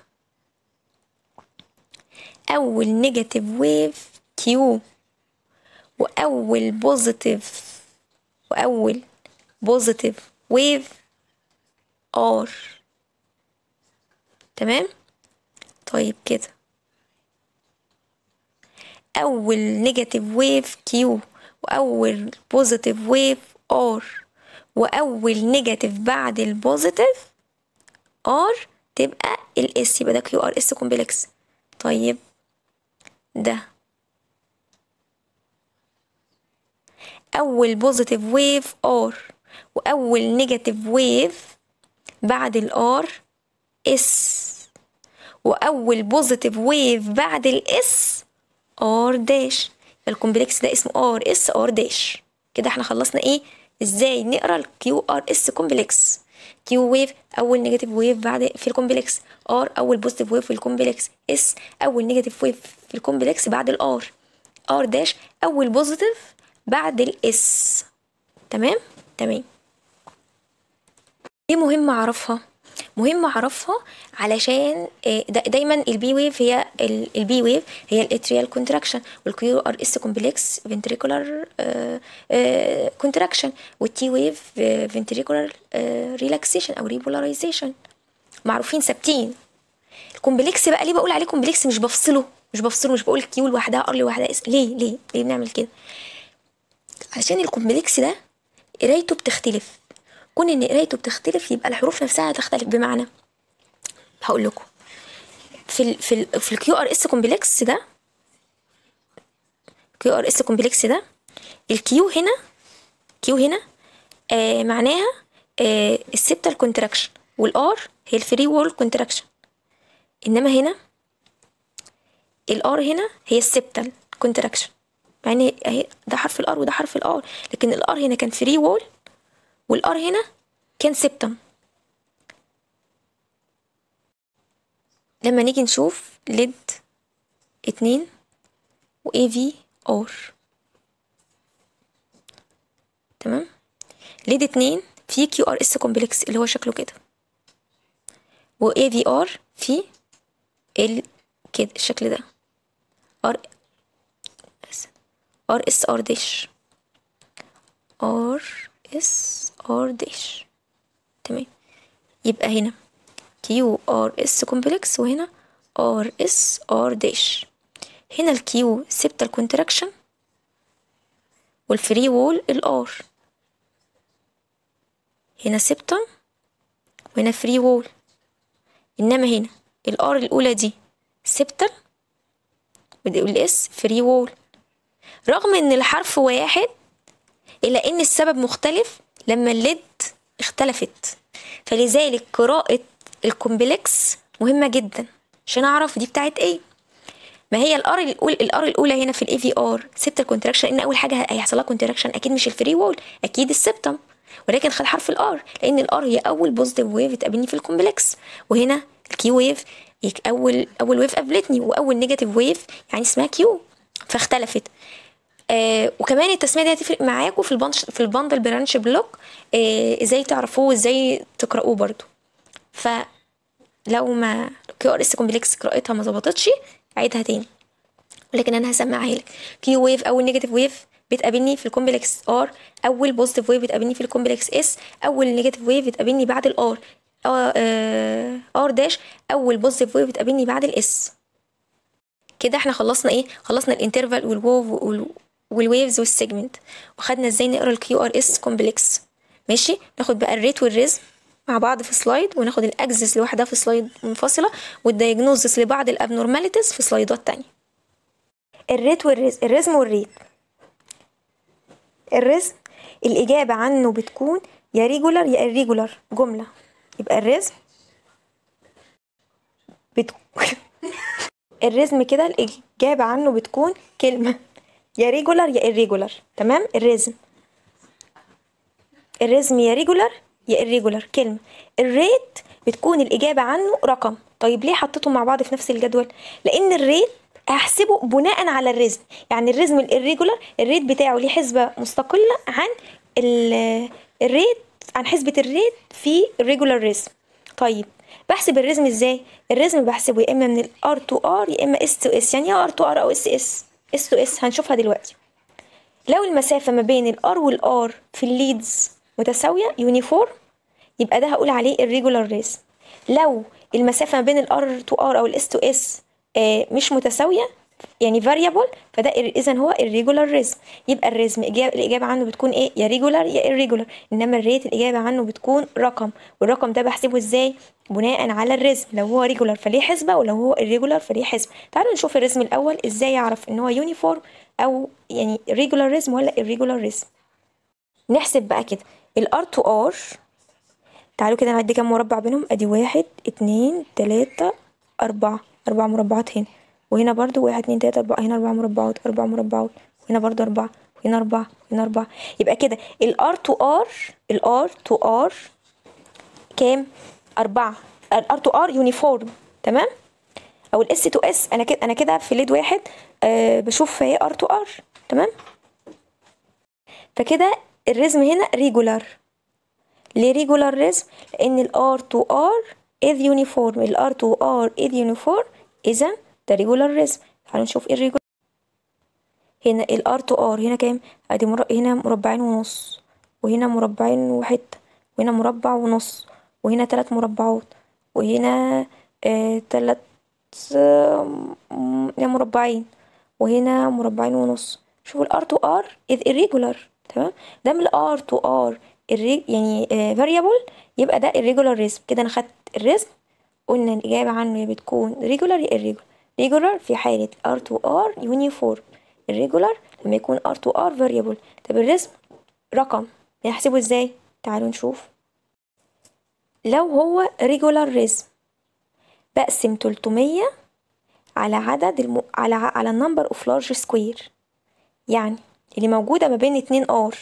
اول نيجاتيف ويف كيو واول بوزيتيف واول بوزيتيف ويف ار تمام طيب كده اول نيجاتيف ويف كيو واول بوزيتيف ويف ار واول نيجاتيف بعد البوزيتيف ار تبقى الاس يبقى ده كيو ار اس كومبلكس طيب ده اول بوزيتيف ويف ار واول نيجاتيف ويف بعد الار اس واول بوزيتيف ويف بعد الاس ار داش الكومبلكس ده اسمه ار اس ار داش كده احنا خلصنا ايه ازاي نقرا الكيو ار اس كومبلكس كيو ويف اول نيجاتيف ويف بعد في الكومبلكس ار اول بوزيتيف ويف في الكومبلكس اس اول نيجاتيف ويف في الكومبلكس بعد الار ار داش اول بوزيتيف بعد الاس تمام تمام ليه مهم اعرفها مهم اعرفها علشان دا دايما البي ويف هي البي ويف هي الاتريال كونتراكشن والكيو ار اس كومبلكس فنتريكولار كونتراكشن والتي ويف فنتريكولار ريلاكسيشن او ريبولاريزيشن معروفين ثابتين الكومبلكس بقى ليه بقول عليه كومبلكس مش بفصله مش بفصله مش بقول كيو لوحدها ار لوحدها اس ليه ليه ليه بنعمل كده علشان الكومبلكس ده قرايته بتختلف كون ان قرايته بتختلف يبقى الحروف نفسها هتختلف بمعنى هقول لكم في ال في ال في الكيو ار اس كومبلكس ده كيو ار اس كومبلكس ده الكيو هنا كيو هنا آه معناها آه السبتال كونتراكشن والار هي الفري وول كونتراكشن انما هنا الار هنا هي السبتال كونتراكشن يعني اهي ده حرف الار وده حرف الار لكن الار هنا كان فري وول والار هنا كان سبتم لما نيجي نشوف ليد اتنين و اي في ار تمام ليد اتنين في كيو ار اس كومبلكس اللي هو شكله كده و اي في ار في ال كده الشكل ده ار ار اس ار داش ار اس ار داش تمام يبقى هنا كيو ار اس كومبلكس وهنا ار اس ار داش هنا الكيو سبتال كونتراكشن والفري وول الار هنا سبتم وهنا فري وول انما هنا الار الاولى دي سبتال والاس فري وول رغم ان الحرف واحد إلا إن السبب مختلف لما الليد اختلفت فلذلك قراءة الكومبلكس مهمة جدا عشان أعرف دي بتاعت إيه ما هي الار الاولى الار الاولى هنا في الاي في ار سبت الكونتراكشن ان اول حاجه هيحصل لها كونتراكشن اكيد مش الفري وول اكيد السبتم ولكن خد حرف الار لان الار هي اول بوزيتيف ويف تقابلني في الكومبلكس وهنا الكيو ويف اول اول ويف قابلتني واول نيجاتيف ويف يعني اسمها كيو فاختلفت آه وكمان التسميه دي هتفرق معاكم في البندل في البندل برانش بلوك آه ازاي تعرفوه وازاي تقراوه برضو فلو ما كيو ار اس كومبلكس قراءتها ما ظبطتش عيدها تاني ولكن انا هسمعها لك كيو ويف اول نيجاتيف ويف بتقابلني في الكومبلكس ار اول بوزيتيف ويف بتقابلني في الكومبلكس اس اول نيجاتيف ويف بتقابلني بعد الار ار داش اول بوزيتيف ويف بتقابلني بعد الاس كده احنا خلصنا ايه خلصنا الانترفال والووف والويفز والسيجمنت وخدنا ازاي نقرا الكيو ار اس كومبلكس ماشي ناخد بقى الريت والريزم مع بعض في سلايد وناخد الاكسس لوحدها في سلايد منفصله والدايجنوزس لبعض الابنورماليتيز في سلايدات تانية الريت والريزم الريزم والريت الريزم الإجابة عنه بتكون يا ريجولار يا irregular جملة يبقى الريزم بتكون الريزم كده الإجابة عنه بتكون كلمة يا ريجولار يا irregular تمام الريزم الريزم يا ريجولار يا irregular كلمة الريت بتكون الإجابة عنه رقم طيب ليه حطيتهم مع بعض في نفس الجدول لأن الريت هحسبه بناء على الريزم يعني الريزم الirregular الريت بتاعه ليه حسبة مستقلة عن الريت عن حسبة الريت في الريجولار ريزم طيب بحسب الريزم ازاي الريزم بحسبه يا اما من ال R to R يا اما S to S يعني ايه R to R او S S S to S هنشوفها دلوقتي لو المسافة ما بين ال R وال R في الليدز متساوية يونيفورم يبقى ده هقول عليه الريجولار ريزم لو المسافة ما بين ال R to R او ال S to S آه مش متساوية يعني variable فده اذا هو irregular ريزم يبقى الريزم إجابة الإجابة عنه بتكون إيه يا regular يا irregular إنما الريت الإجابة عنه بتكون رقم والرقم ده بحسبه إزاي بناء على الريزم لو هو regular فليه حسبة ولو هو irregular فليه حسبة تعالوا نشوف الريزم الأول إزاي يعرف إن هو uniform أو يعني regular ريزم ولا irregular ريزم نحسب بقى كده ال R to R تعالوا كده نعد كام مربع بينهم ادي واحد اتنين تلاتة اربعة اربع مربعات هنا وهنا برضو واحد اتنين تلاتة اربعة هنا اربع مربعات اربع مربعات وهنا برضو اربعة وهنا اربعة وهنا اربعة يبقى كده ال R to R ال R to R كام اربعة ال R to R يونيفورم تمام او ال S to S انا كده انا كده في ليد واحد أه بشوف هي R to R تمام فكده الريزم هنا ريجولار ليه ريجولار ريزم لان ال R to R is uniform ال R to R is uniform اذا ده ريجولار ريزم تعالوا نشوف ايه الريجولار هنا ال R to R هنا كام ادي مر... هنا مربعين ونص وهنا مربعين وحتة وهنا مربع ونص وهنا تلات مربعات وهنا آه تلات آه مربعين وهنا مربعين ونص شوفوا ال R to R is irregular تمام ده من ال R to R يعني آه variable يبقى ده irregular ريزم كده انا خدت الريزم قلنا الإجابة عنه يا بتكون regular يا irregular regular في حالة R to R uniform irregular لما يكون R to R variable طب الرسم رقم نحسبه ازاي تعالوا نشوف لو هو regular رسم بقسم 300 على عدد الم... على على النمبر اوف لارج سكوير يعني اللي موجودة ما بين اتنين R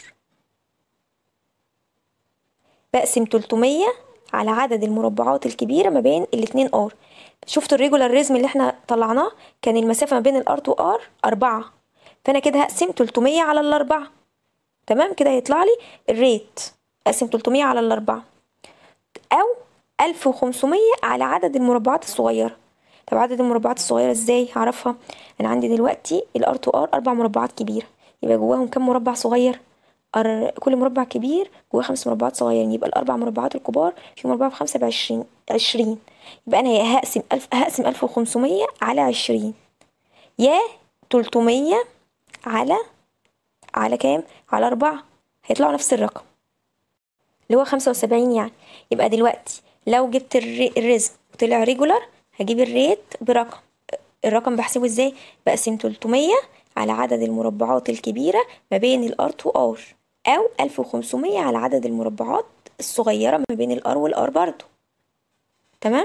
بقسم 300 على عدد المربعات الكبيرة ما بين الاتنين ار شفتوا الريجولار ريزم اللي احنا طلعناه كان المسافة ما بين الار تو ار أربعة فأنا كده هقسم 300 على الأربعة تمام كده هيطلع لي الريت أقسم 300 على الأربعة أو 1500 على عدد المربعات الصغيرة طب عدد المربعات الصغيرة ازاي هعرفها أنا عندي دلوقتي الار تو ار أربع مربعات كبيرة يبقى جواهم كام مربع صغير كل مربع كبير جواه خمس مربعات صغيرين يبقى الأربع مربعات الكبار في مربع بخمسة بعشرين عشرين يبقى أنا يا هقسم ألف هقسم ألف وخمسمية على عشرين يا تلتمية على على كام؟ على أربعة هيطلعوا نفس الرقم اللي هو خمسة وسبعين يعني يبقى دلوقتي لو جبت الرزم وطلع ريجولار هجيب الريت برقم الرقم بحسبه ازاي؟ بقسم تلتمية على عدد المربعات الكبيرة ما بين الار تو ار او 1500 على عدد المربعات الصغيرة ما بين الار والار برضو تمام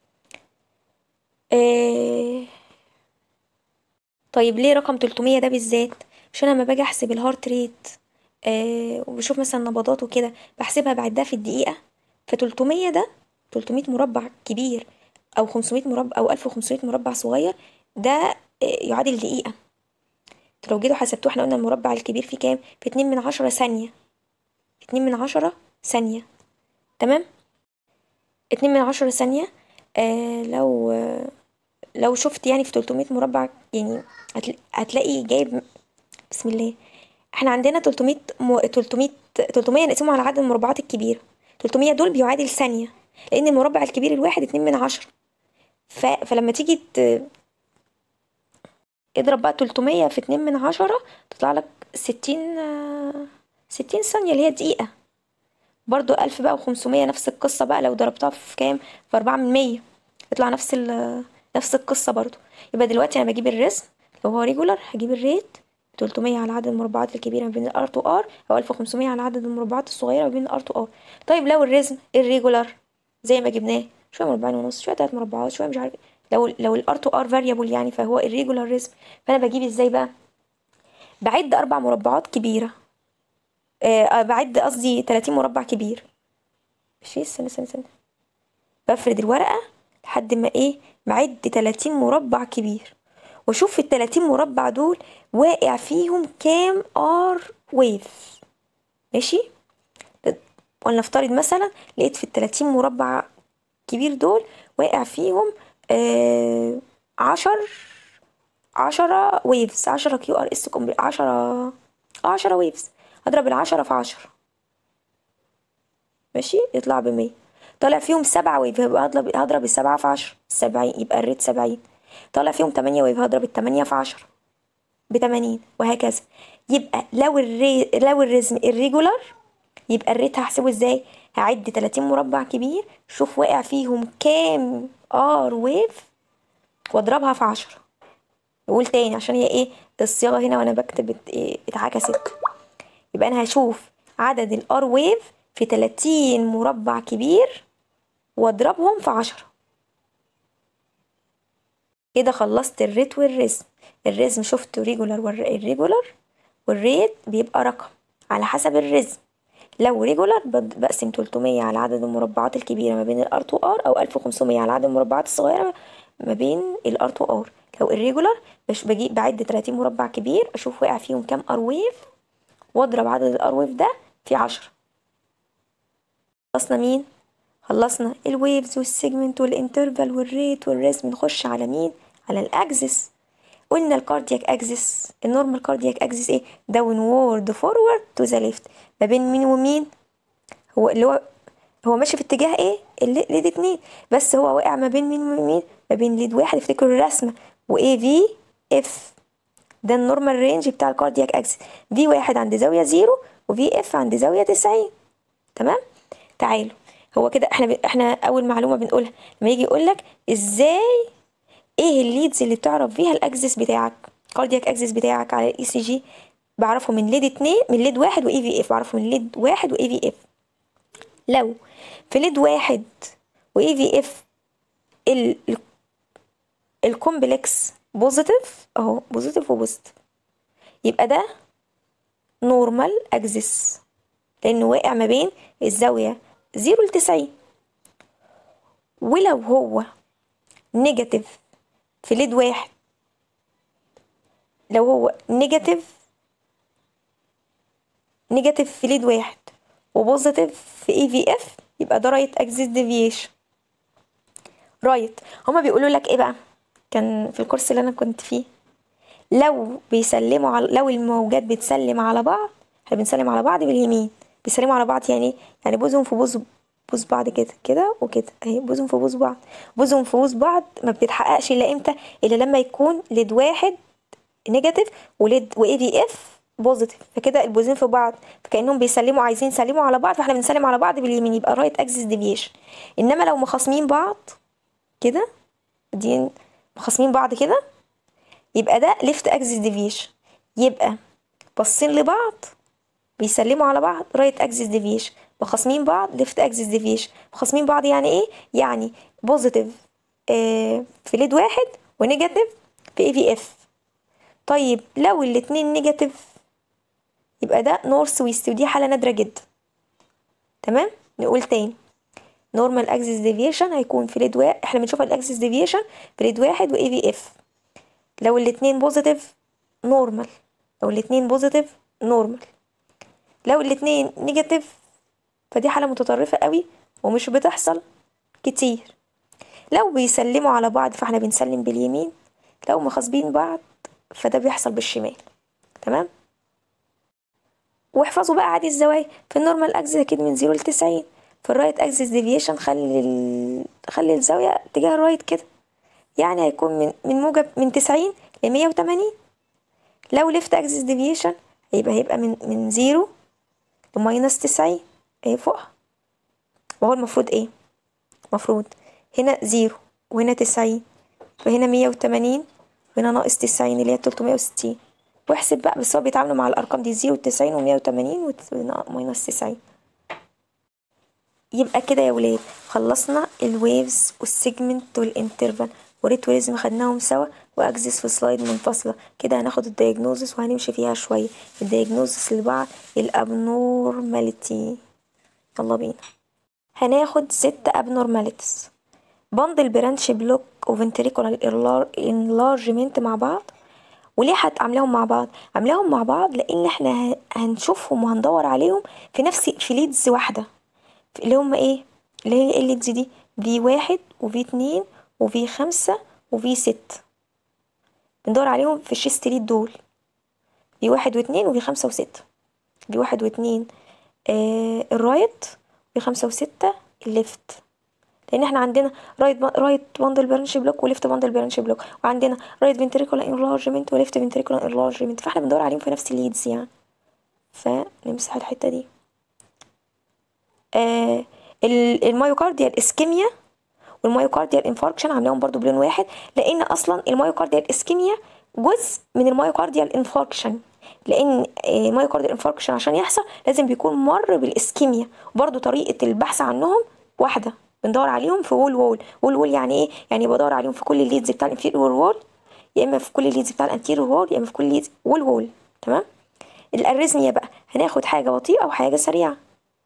آه طيب ليه رقم 300 ده بالذات عشان لما باجي احسب الهارت ريت آه وبشوف مثلا نبضات وكده بحسبها بعدها في الدقيقة ف 300 ده 300 مربع كبير او 500 مربع او 1500 مربع صغير ده آه يعادل دقيقة انتوا لو جيتوا حسبتوه احنا قلنا المربع الكبير فيه كام في اتنين من عشرة ثانية اتنين من عشرة ثانية تمام اتنين من عشرة ثانية آه لو آه لو شفت يعني في 300 مربع يعني هتل- هتلاقي جايب بسم الله احنا عندنا 300 م... 300 300 نقسمه على عدد المربعات الكبيرة 300 دول بيعادل ثانية لأن المربع الكبير الواحد اتنين من عشرة ف... فلما تيجي ت... اضرب بقى 300 في اتنين من عشرة تطلع لك ستين آه، ستين ثانية اللي هي دقيقة برضو ألف بقى وخمسمية نفس القصة بقى لو ضربتها في كام في أربعة من مية يطلع نفس ال نفس القصة برضو يبقى دلوقتي أنا بجيب الرسم لو هو ريجولار هجيب الريت 300 على عدد المربعات الكبيرة ما بين الار تو ار أو 1500 على عدد المربعات الصغيرة ما بين الار تو ار طيب لو الرسم الريجولار زي ما جبناه شوية مربعين ونص شوية تلات مربعات شوية مش عارف إيه. لو لو الار تو ار فاريبل يعني فهو الريجولار رسم فأنا بجيب ازاي بقى بعد أربع مربعات كبيرة آه آه، بعد قصدي 30 مربع كبير ماشي استنى استنى استنى بفرد الورقة لحد ما ايه بعد 30 مربع كبير واشوف في ال 30 مربع دول واقع فيهم كام ار ويف ماشي ولنفترض مثلا لقيت في ال 30 مربع كبير دول واقع فيهم آه عشر عشرة ويفز عشرة كيو ار اس كومبلي عشرة عشرة ويفز هضرب العشرة في عشرة ماشي يطلع بمية طالع فيهم سبعة ويف يبقى هضرب هضرب السبعة في عشرة سبعين يبقى الريت سبعين طالع فيهم تمانية ويف هضرب التمانية في عشرة بتمانين وهكذا يبقى لو الري... لو الرزم الريجولار يبقى الريت هحسبه ازاي هعد 30 مربع كبير شوف واقع فيهم كام ار ويف واضربها في عشرة نقول تاني عشان هي ايه الصياغة هنا وانا بكتب ات- إيه اتعكست يبقى انا هشوف عدد الار ويف في 30 مربع كبير واضربهم في عشرة كده خلصت الريت والرسم الرسم شفته ريجولار والريجولار والريت بيبقى رقم على حسب الرسم لو ريجولار بقسم 300 على عدد المربعات الكبيرة ما بين الار تو ار او 1500 على عدد المربعات الصغيرة ما بين الار تو ار لو الريجولار باش بجيب بعد 30 مربع كبير اشوف واقع فيهم كام ار ويف واضرب عدد الار ويف ده في عشرة خلصنا مين خلصنا الويفز والسيجمنت والانترفال والريت والرسم نخش على مين على الاكسس قلنا الكاردياك اكسس النورمال كاردياك اكسس ايه داون وورد فورورد تو ذا ليفت ما بين مين ومين هو اللي هو هو ماشي في اتجاه ايه اللي- ليد اتنين بس هو واقع ما بين مين ومين ما بين ليد واحد افتكروا الرسمه وايه في اف ده النورمال رينج بتاع الكاردياك اكسس في واحد عند زاويه زيرو وفي اف عند زاويه تسعين تمام تعالوا هو كده احنا ب... احنا اول معلومه بنقولها لما يجي يقول لك ازاي ايه الليدز اللي بتعرف فيها الاكسس بتاعك كاردياك اكسس بتاعك على الاي سي جي بعرفه من ليد اتنين من ليد واحد واي في اف بعرفه من ليد واحد واي في اف لو في ليد واحد واي في اف ال ال- الكومبلكس بوزيتيف اهو بوزيتيف وبوزيتيف يبقى ده نورمال اكسس لانه واقع ما بين الزاويه زيرو لتسعين ولو هو نيجاتيف في ليد واحد لو هو نيجاتيف نيجاتيف في ليد واحد وبوزيتيف في اي في اف يبقى ده رايت اكسس ديفيشن رايت هما بيقولوا لك ايه بقى كان في الكورس اللي انا كنت فيه لو بيسلموا على لو الموجات بتسلم على بعض احنا بنسلم على بعض باليمين بيسلموا على بعض يعني إيه؟ يعني بوزهم في بوز بوز بعض كده كده وكده اهي بوزهم في بوز بعض بوزهم في بوز بعض ما بتتحققش الا امتى الا لما يكون ليد واحد نيجاتيف وليد واي في اف بوزيتيف فكده البوزين في بعض فكانهم بيسلموا عايزين يسلموا على بعض فاحنا بنسلم على بعض باليمين يبقى رايت اكسس ديفيشن انما لو مخاصمين بعض كده دي مخاصمين بعض كده يبقى ده ليفت اكسس ديفيشن يبقى باصين لبعض بيسلموا على بعض رايت اكسس ديفيشن مخاصمين بعض ليفت اكسس ديفيشن مخاصمين بعض يعني ايه يعني بوزيتيف آه في ليد واحد ونيجاتيف في اي في اف طيب لو الاتنين نيجاتيف يبقى ده نورث ويست ودي حالة نادرة جدا تمام نقول تاني نورمال اكسس ديفيشن هيكون في ليد واحد احنا بنشوف الاكسس ديفيشن في ليد واحد واي في اف لو الاتنين بوزيتيف نورمال لو الاتنين بوزيتيف نورمال لو الاتنين نيجاتيف فدي حالة متطرفة قوي ومش بتحصل كتير لو بيسلموا على بعض فاحنا بنسلم باليمين لو مخاصبين بعض فده بيحصل بالشمال تمام واحفظوا بقى عادي الزوايا في النورمال اكسس اكيد من زيرو لتسعين في الرايت اكسس ديفيشن خلي ال... خلي الزاوية اتجاه الرايت كده يعني هيكون من من موجب من تسعين لمية وتمانين لو ليفت اكسس ديفيشن هيبقى هيبقى من من زيرو لماينس تسعين ايه فوقها وهو المفروض ايه المفروض هنا زيرو وهنا تسعين وهنا مية وتمانين وهنا ناقص تسعين اللي هي تلتمية وستين واحسب بقى بس هو بيتعاملوا مع الارقام دي زيرو وتسعين ومية وتمانين وماينس تسعين يبقى كده يا ولاد خلصنا الويفز والسيجمنت والانترفال والريتوريزم خدناهم سوا واجزس في سلايد منفصلة كده هناخد الدياجنوزس وهنمشي فيها شوية الدياجنوزس اللي بعد الابنورماليتي يلا بينا هناخد ست ابنورماليتيز بندل برانش بلوك وفنتريكولار انلارجمنت مع بعض وليه هتعاملاهم مع بعض عاملاهم مع بعض لان احنا هنشوفهم وهندور عليهم في نفس في ليدز واحده اللي هم ايه اللي هي الليدز دي في واحد وفي اتنين وفي خمسة وفي ست بندور عليهم في الشيست ليد دول في واحد واتنين وفي خمسة وستة في واحد واتنين آه الرايت وفي خمسة وستة الليفت لان احنا عندنا رايت رايت باندل برانش بلوك وليفت باندل برانش بلوك وعندنا رايت فنتريكولار انلارجمنت وليفت فنتريكولار انلارجمنت فاحنا بندور عليهم في نفس الليدز يعني فنمسح الحته دي آه المايوكارديال اسكيميا والمايوكارديال انفاركشن عاملاهم برضو بلون واحد لان اصلا المايوكارديال اسكيميا جزء من المايوكارديال انفاركشن لان المايوكارديال انفاركشن عشان يحصل لازم بيكون مر بالاسكيميا وبرضو طريقه البحث عنهم واحده بندور عليهم في وول وول وول وول يعني ايه يعني بدور عليهم في كل الليدز بتاع الانفيريور وول يا اما في كل الليدز بتاع الانتيريور وول يا اما في كل الليدز وول وول تمام الاريزميا بقى هناخد حاجه بطيئه وحاجه سريعه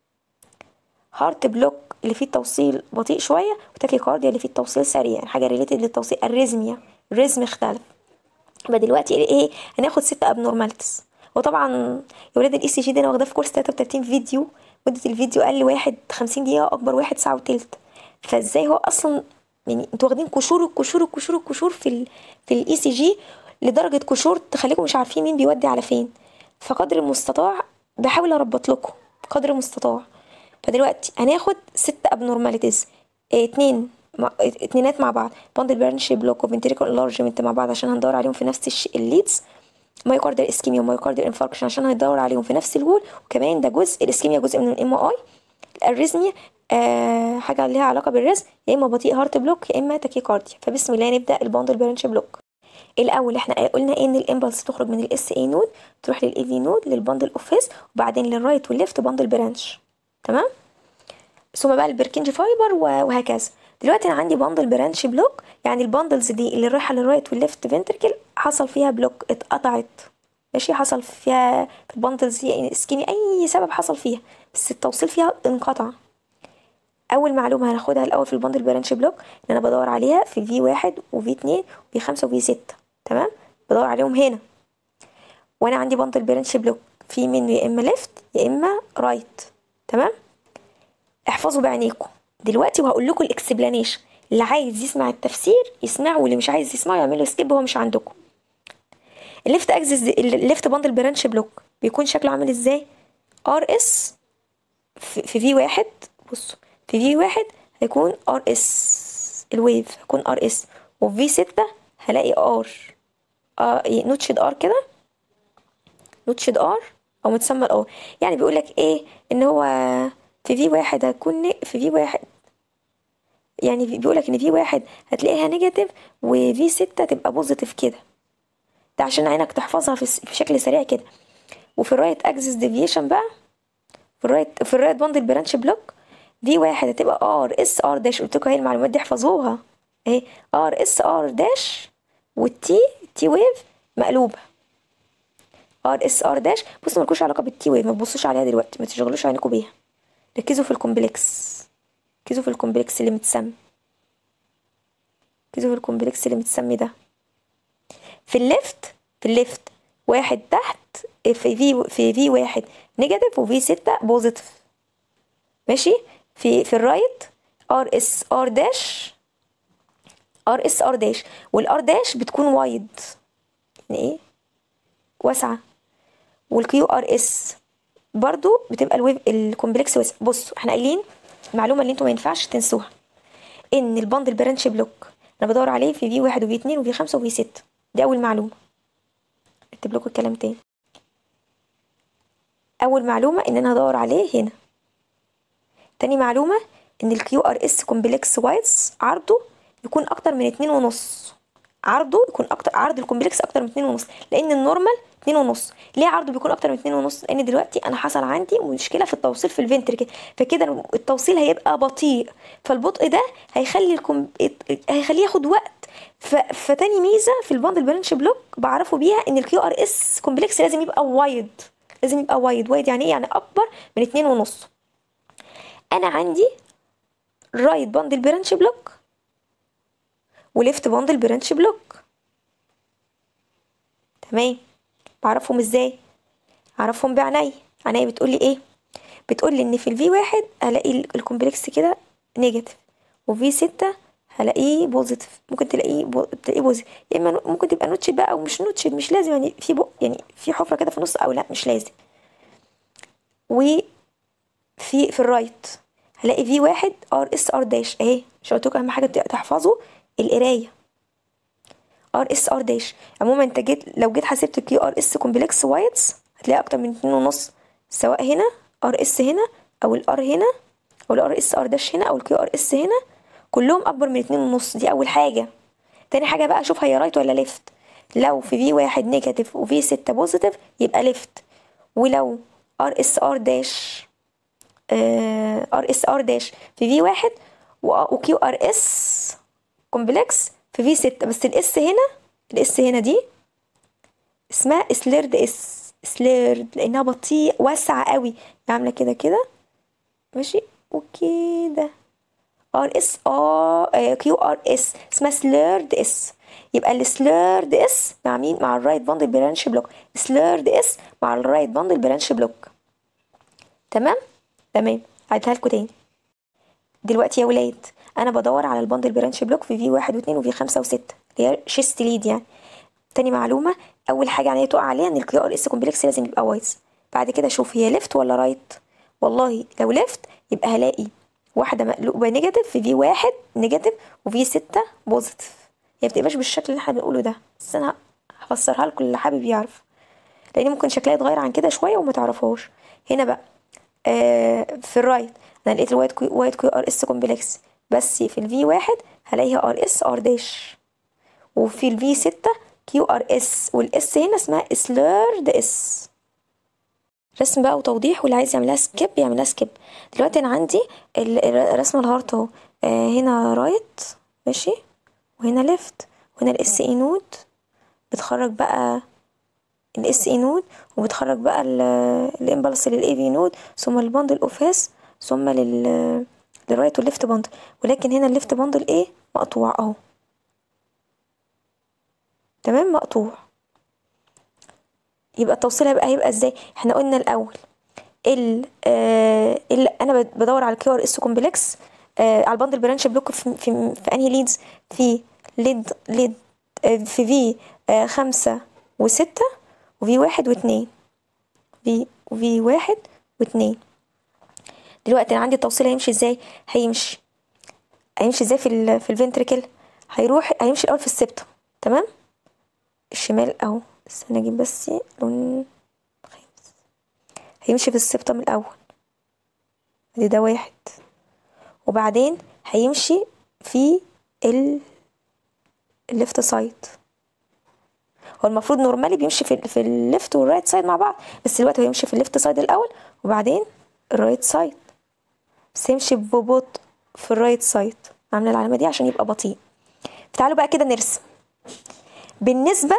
هارت بلوك اللي فيه التوصيل بطيء شويه وتاكيكارديا اللي فيه التوصيل سريع يعني حاجه ريليتد للتوصيل الريزميا الريزم اختلف يبقى دلوقتي ايه هناخد ست ابنورماليتيز وطبعا يا ولاد الاي سي جي ده انا واخداه في كورس 33 فيديو مده الفيديو اقل واحد 50 دقيقه اكبر واحد ساعه وتلت فازاي هو اصلا يعني انتوا واخدين قشور القشور القشور القشور في ال في الاي سي جي لدرجه قشور تخليكم مش عارفين مين بيودي على فين فقدر المستطاع بحاول اربط لكم قدر المستطاع فدلوقتي هناخد ست ابنورماليتيز اه اتنين مع اتنينات مع بعض باندل برانش بلوك وفنتريكول انلارجمنت مع بعض عشان هندور عليهم في نفس الليدز مايوكارديال اسكيميا ومايوكارديال انفاركشن عشان هندور عليهم في نفس الوول وكمان ده جزء الاسكيميا جزء من الام اي الاريزميا آه حاجه ليها علاقه بالرزق يا اما بطيء هارت بلوك يا اما تاكيكارديا فبسم الله نبدا الباندل برانش بلوك الاول احنا قلنا ان الامبلس تخرج من الاس اي نود تروح للاي في نود للباندل اوف فيس وبعدين للرايت والليفت باندل برانش تمام ثم بقى البركنج فايبر وهكذا دلوقتي انا عندي باندل برانش بلوك يعني الباندلز دي اللي رايحه للرايت والليفت فنتركل حصل فيها بلوك اتقطعت ماشي حصل فيها في الباندلز دي يعني سكيني اي سبب حصل فيها بس التوصيل فيها انقطع اول معلومه هناخدها الاول في الباندل برانش بلوك ان انا بدور عليها في في واحد وفي اتنين وفي خمسة وفي ستة تمام بدور عليهم هنا وانا عندي باندل برانش بلوك في منه يا اما ليفت يا اما رايت تمام احفظوا بعينيكم دلوقتي وهقول لكم الاكسبلانيشن اللي عايز يسمع التفسير يسمعه واللي مش عايز يسمعه يعمل له سكيب هو مش عندكم الليفت اكسس الليفت باندل برانش بلوك بيكون شكله عامل ازاي ار اس في في واحد بصوا في في واحد هيكون ار اس الويف هيكون ار اس وفي في ستة هلاقي ار آه نوتشد ار كده نوتشد ار او متسمى الار يعني بيقول لك ايه ان هو في في واحد هتكون في في واحد يعني بيقول لك ان في واحد هتلاقيها نيجاتيف وفي ستة تبقى بوزيتيف كده ده عشان عينك تحفظها في, في شكل سريع كده وفي الرايت اكسس ديفيشن بقى في الرايت في الرايت باندل برانش بلوك في واحد هتبقى ار اس ار داش قلت لكم اهي المعلومات دي احفظوها اهي ار اس ار داش والتي تي ويف مقلوبه ار اس ار داش بصوا مالكوش علاقه بالتي ويف ما تبصوش عليها دلوقتي ما تشغلوش عينكم بيها ركزوا في الكومبلكس ركزوا في الكومبلكس اللي متسمي ركزوا في الكومبلكس اللي متسمي ده في الليفت في الليفت واحد تحت في في في في واحد نيجاتيف وفي ستة بوزيتيف ماشي في في الرايت ار اس ار داش ار اس ار داش والار داش بتكون وايد يعني ايه واسعه والكيو ار اس برضو بتبقى الويف الكومبلكس واسع بصوا احنا قايلين المعلومه اللي انتوا ما ينفعش تنسوها ان الباندل برانش بلوك انا بدور عليه في في واحد وفي اتنين وفي خمسة وفي ستة دي اول معلومه اكتب لكم الكلام تاني اول معلومه ان انا هدور عليه هنا تاني معلومه ان الكيو ار اس كومبلكس وايتس عرضه يكون اكتر من اتنين ونص عرضه يكون اكتر عرض الكومبلكس اكتر من اتنين ونص لان النورمال اتنين ونص ليه عرضه بيكون اكتر من اتنين ونص لان دلوقتي انا حصل عندي مشكله في التوصيل في الفنتركل فكده التوصيل هيبقى بطيء فالبطء ده هيخلي الكم... هيخليه ياخد وقت ف... فتاني ميزه في الباندل برانش بلوك بعرفه بيها ان الكيو ار اس كومبلكس لازم يبقى وايد لازم يبقى وايد وايد يعني ايه يعني اكبر من اتنين ونص انا عندي رايت باندل برانش بلوك وليفت باندل برانش بلوك تمام بعرفهم ازاي اعرفهم بعيني عيني بتقولي ايه بتقولي ان في الفي واحد هلاقي الكومبلكس كده نيجاتيف وفي ستة هلاقيه بوزيتيف ممكن تلاقيه بو... تلاقيه بوزيتيف يا اما ممكن تبقى نوتشد بقى او مش نوتشد مش لازم يعني في بق يعني في حفره كده في النص او لا مش لازم وفي في الرايت هلاقي في واحد ار اس ار داش اهي مش قلت لكم اهم حاجه تحفظوا القرايه ار اس ار داش عموما انت جيت لو جيت حسبت الكيو ار اس كومبلكس وايتس هتلاقي اكتر من اتنين ونص سواء هنا ار اس هنا او الار هنا او الار اس ار داش هنا او الكيو ار اس هنا كلهم اكبر من اتنين ونص دي اول حاجه تاني حاجه بقى اشوف هي رايت ولا ليفت لو في في واحد نيجاتيف وفي ستة بوزيتيف يبقى ليفت ولو ار اس ار داش ار اس ار داش في في واحد وكيو ار اس كومبلكس في في ستة بس الاس هنا الاس هنا دي اسمها سليرد اس سليرد لانها بطيء واسعة قوي عاملة كده كده ماشي وكده ار اس ار كيو ار اس اسمها سليرد اس يبقى السليرد اس مع مين مع الرايت باندل برانش بلوك سليرد اس مع الرايت باندل برانش بلوك تمام تمام هعيدها لكم تاني دلوقتي يا ولاد انا بدور على الباندل برانش بلوك في في واحد واتنين وفي خمسة وستة اللي هي شيست ليد يعني تاني معلومة أول حاجة يعني تقع عليها إن الكيو ار اس كومبلكس لازم يبقى وايز بعد كده أشوف هي ليفت ولا رايت والله لو ليفت يبقى هلاقي واحدة مقلوبة نيجاتيف في في واحد نيجاتيف وفي ستة بوزيتيف هي مبتبقاش بالشكل اللي احنا بنقوله ده بس أنا هفسرها لكم اللي حابب يعرف لأن ممكن شكلها يتغير عن كده شوية وما تعرفوش هنا بقى آه في الرايت أنا لقيت الوايت كيو وايت كيو ار اس كومبلكس بس في الفي واحد هلاقيها ار اس ار داش وفي الفي ستة كيو ار اس والاس هنا اسمها سليرد اس رسم بقى وتوضيح واللي عايز يعملها سكيب يعملها سكيب دلوقتي انا عندي رسم الهارت اهو آه هنا رايت ماشي وهنا ليفت وهنا الاس اي نود بتخرج بقى الاس اي نود وبتخرج بقى الامبلس للاي في نود ثم الباندل اوفاس ثم لل للرايت والليفت باندل ولكن هنا الليفت باندل ايه مقطوع اهو تمام مقطوع يبقى التوصيل هيبقى هيبقى ازاي احنا قلنا الاول ال آه ال انا بدور على الكيو ار اس كومبلكس آه على الباندل برانش بلوك في في, في انهي ليدز في ليد ليد آه في في آه خمسة وستة وفي واحد واتنين في وفي واحد واتنين دلوقتي انا عندي التوصيل هيمشي ازاي هيمشي هيمشي ازاي في ال في الفنتريكل هيروح هيمشي الاول في السبتم تمام الشمال اهو استنى اجيب بس لون خامس هيمشي في السبتم الاول ادي ده واحد وبعدين هيمشي في ال الليفت سايد هو المفروض نورمالي بيمشي في في الليفت والرايت سايد مع بعض بس دلوقتي هو يمشي في الليفت سايد الاول وبعدين الرايت سايد بس يمشي ببطء في الرايت سايد عامله العلامه دي عشان يبقى بطيء تعالوا بقى كده نرسم بالنسبه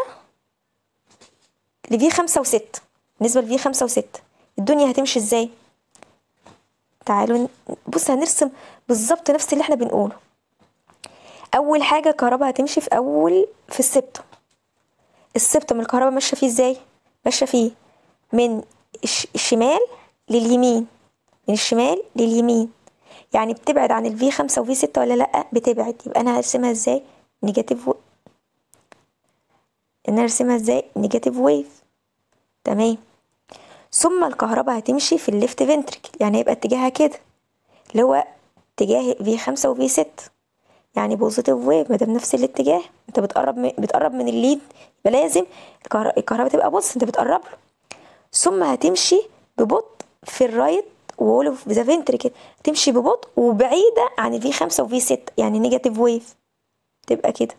لفي خمسة وستة بالنسبة لفي خمسة وستة الدنيا هتمشي ازاي تعالوا ن- بص هنرسم بالظبط نفس اللي احنا بنقوله اول حاجة الكهرباء هتمشي في اول في السبتم السبتم الكهرباء ماشية فيه ازاي ماشية فيه من الش- الشمال لليمين من الشمال لليمين يعني بتبعد عن الفي خمسة وفي ستة ولا لأ بتبعد يبقى أنا هرسمها ازاي نيجاتيف و... إن أنا هرسمها ازاي نيجاتيف ويف تمام ثم الكهرباء هتمشي في الليفت فنتركل يعني هيبقى اتجاهها كده اللي هو اتجاه في خمسة وفي ستة يعني بوزيتيف ويف ما دام نفس الاتجاه انت بتقرب من بتقرب من الليد يبقى لازم الكهر- الكهرباء تبقى بص انت بتقرب له ثم هتمشي ببطء في الرايت وول اوف ذا فنتركل تمشي ببطء وبعيدة عن الفي خمسة وفي ستة يعني نيجاتيف ويف تبقى كده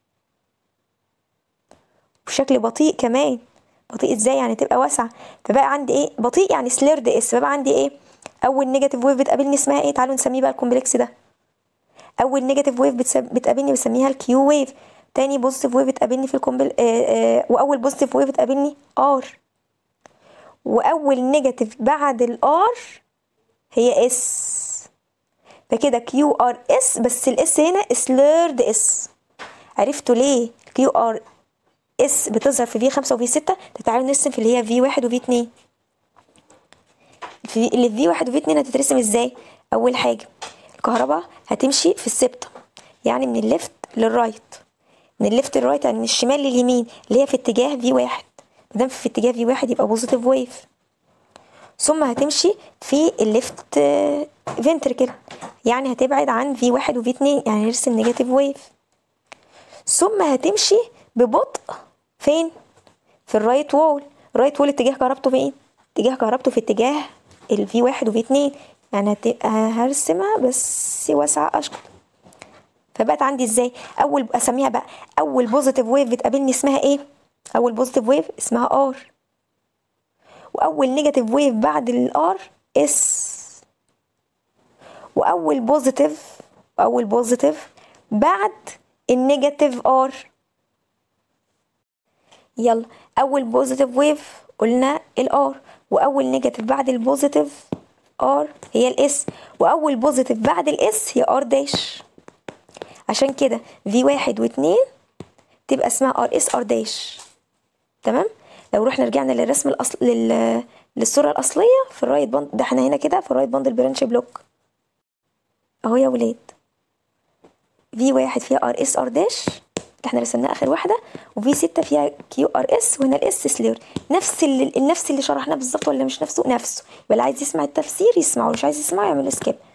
بشكل بطيء كمان بطيء ازاي يعني تبقى واسعة فبقى عندي ايه بطيء يعني سليرد اس فبقى عندي ايه اول نيجاتيف ويف بتقابلني اسمها ايه تعالوا نسميه بقى الكومبلكس ده اول نيجاتيف ويف بتسب... بتقابلني بسميها الكيو ويف تاني بوزيتيف ويف بتقابلني في الكومبل آه آه واول بوزيتيف ويف بتقابلني ار واول نيجاتيف بعد الار هي اس فكده كيو ار اس بس الاس هنا سليرد اس عرفتوا ليه كيو ار اس بتظهر في في خمسة وفي ستة تعالوا نرسم في اللي هي في واحد وفي اتنين في اللي في في واحد وفي اتنين هتترسم ازاي اول حاجة الكهرباء هتمشي في السبتة يعني من الليفت للرايت من الليفت للرايت يعني من الشمال لليمين اللي هي في اتجاه في واحد مادام في اتجاه في واحد يبقى بوزيتيف ويف ثم هتمشي في الليفت فنتركل يعني هتبعد عن في واحد وفي اتنين يعني نرسم نيجاتيف ويف ثم هتمشي ببطء فين في الرايت وول الرايت وول اتجاه كهربته فين اتجاه كهربته في اتجاه الفي واحد وفي اتنين يعني هتبقى هرسمها بس واسعة اشكر فبقت عندي ازاي اول اسميها بقى اول بوزيتيف ويف بتقابلني اسمها ايه اول بوزيتيف ويف اسمها ار واول نيجاتيف ويف بعد الار اس واول بوزيتيف اول بوزيتيف بعد النيجاتيف ار يلا اول بوزيتيف ويف قلنا الار واول نيجاتيف بعد البوزيتيف ار هي الاس واول بوزيتيف بعد الاس هي ار داش عشان كده في واحد واتنين تبقى اسمها ار اس ار داش تمام لو رحنا رجعنا للرسم الاصل لل... للصوره الاصليه في الرايت باند ده احنا هنا كده في الرايت باند البرانش بلوك اهو يا ولاد في واحد فيها ار اس ار داش اللي احنا رسمناها اخر واحده وفي ستة فيها كيو ار اس وهنا الاس سلير نفس اللي نفس اللي شرحناه بالظبط ولا مش نفسه نفسه يبقى اللي عايز يسمع التفسير يسمعه مش عايز يسمعه يعمل سكيب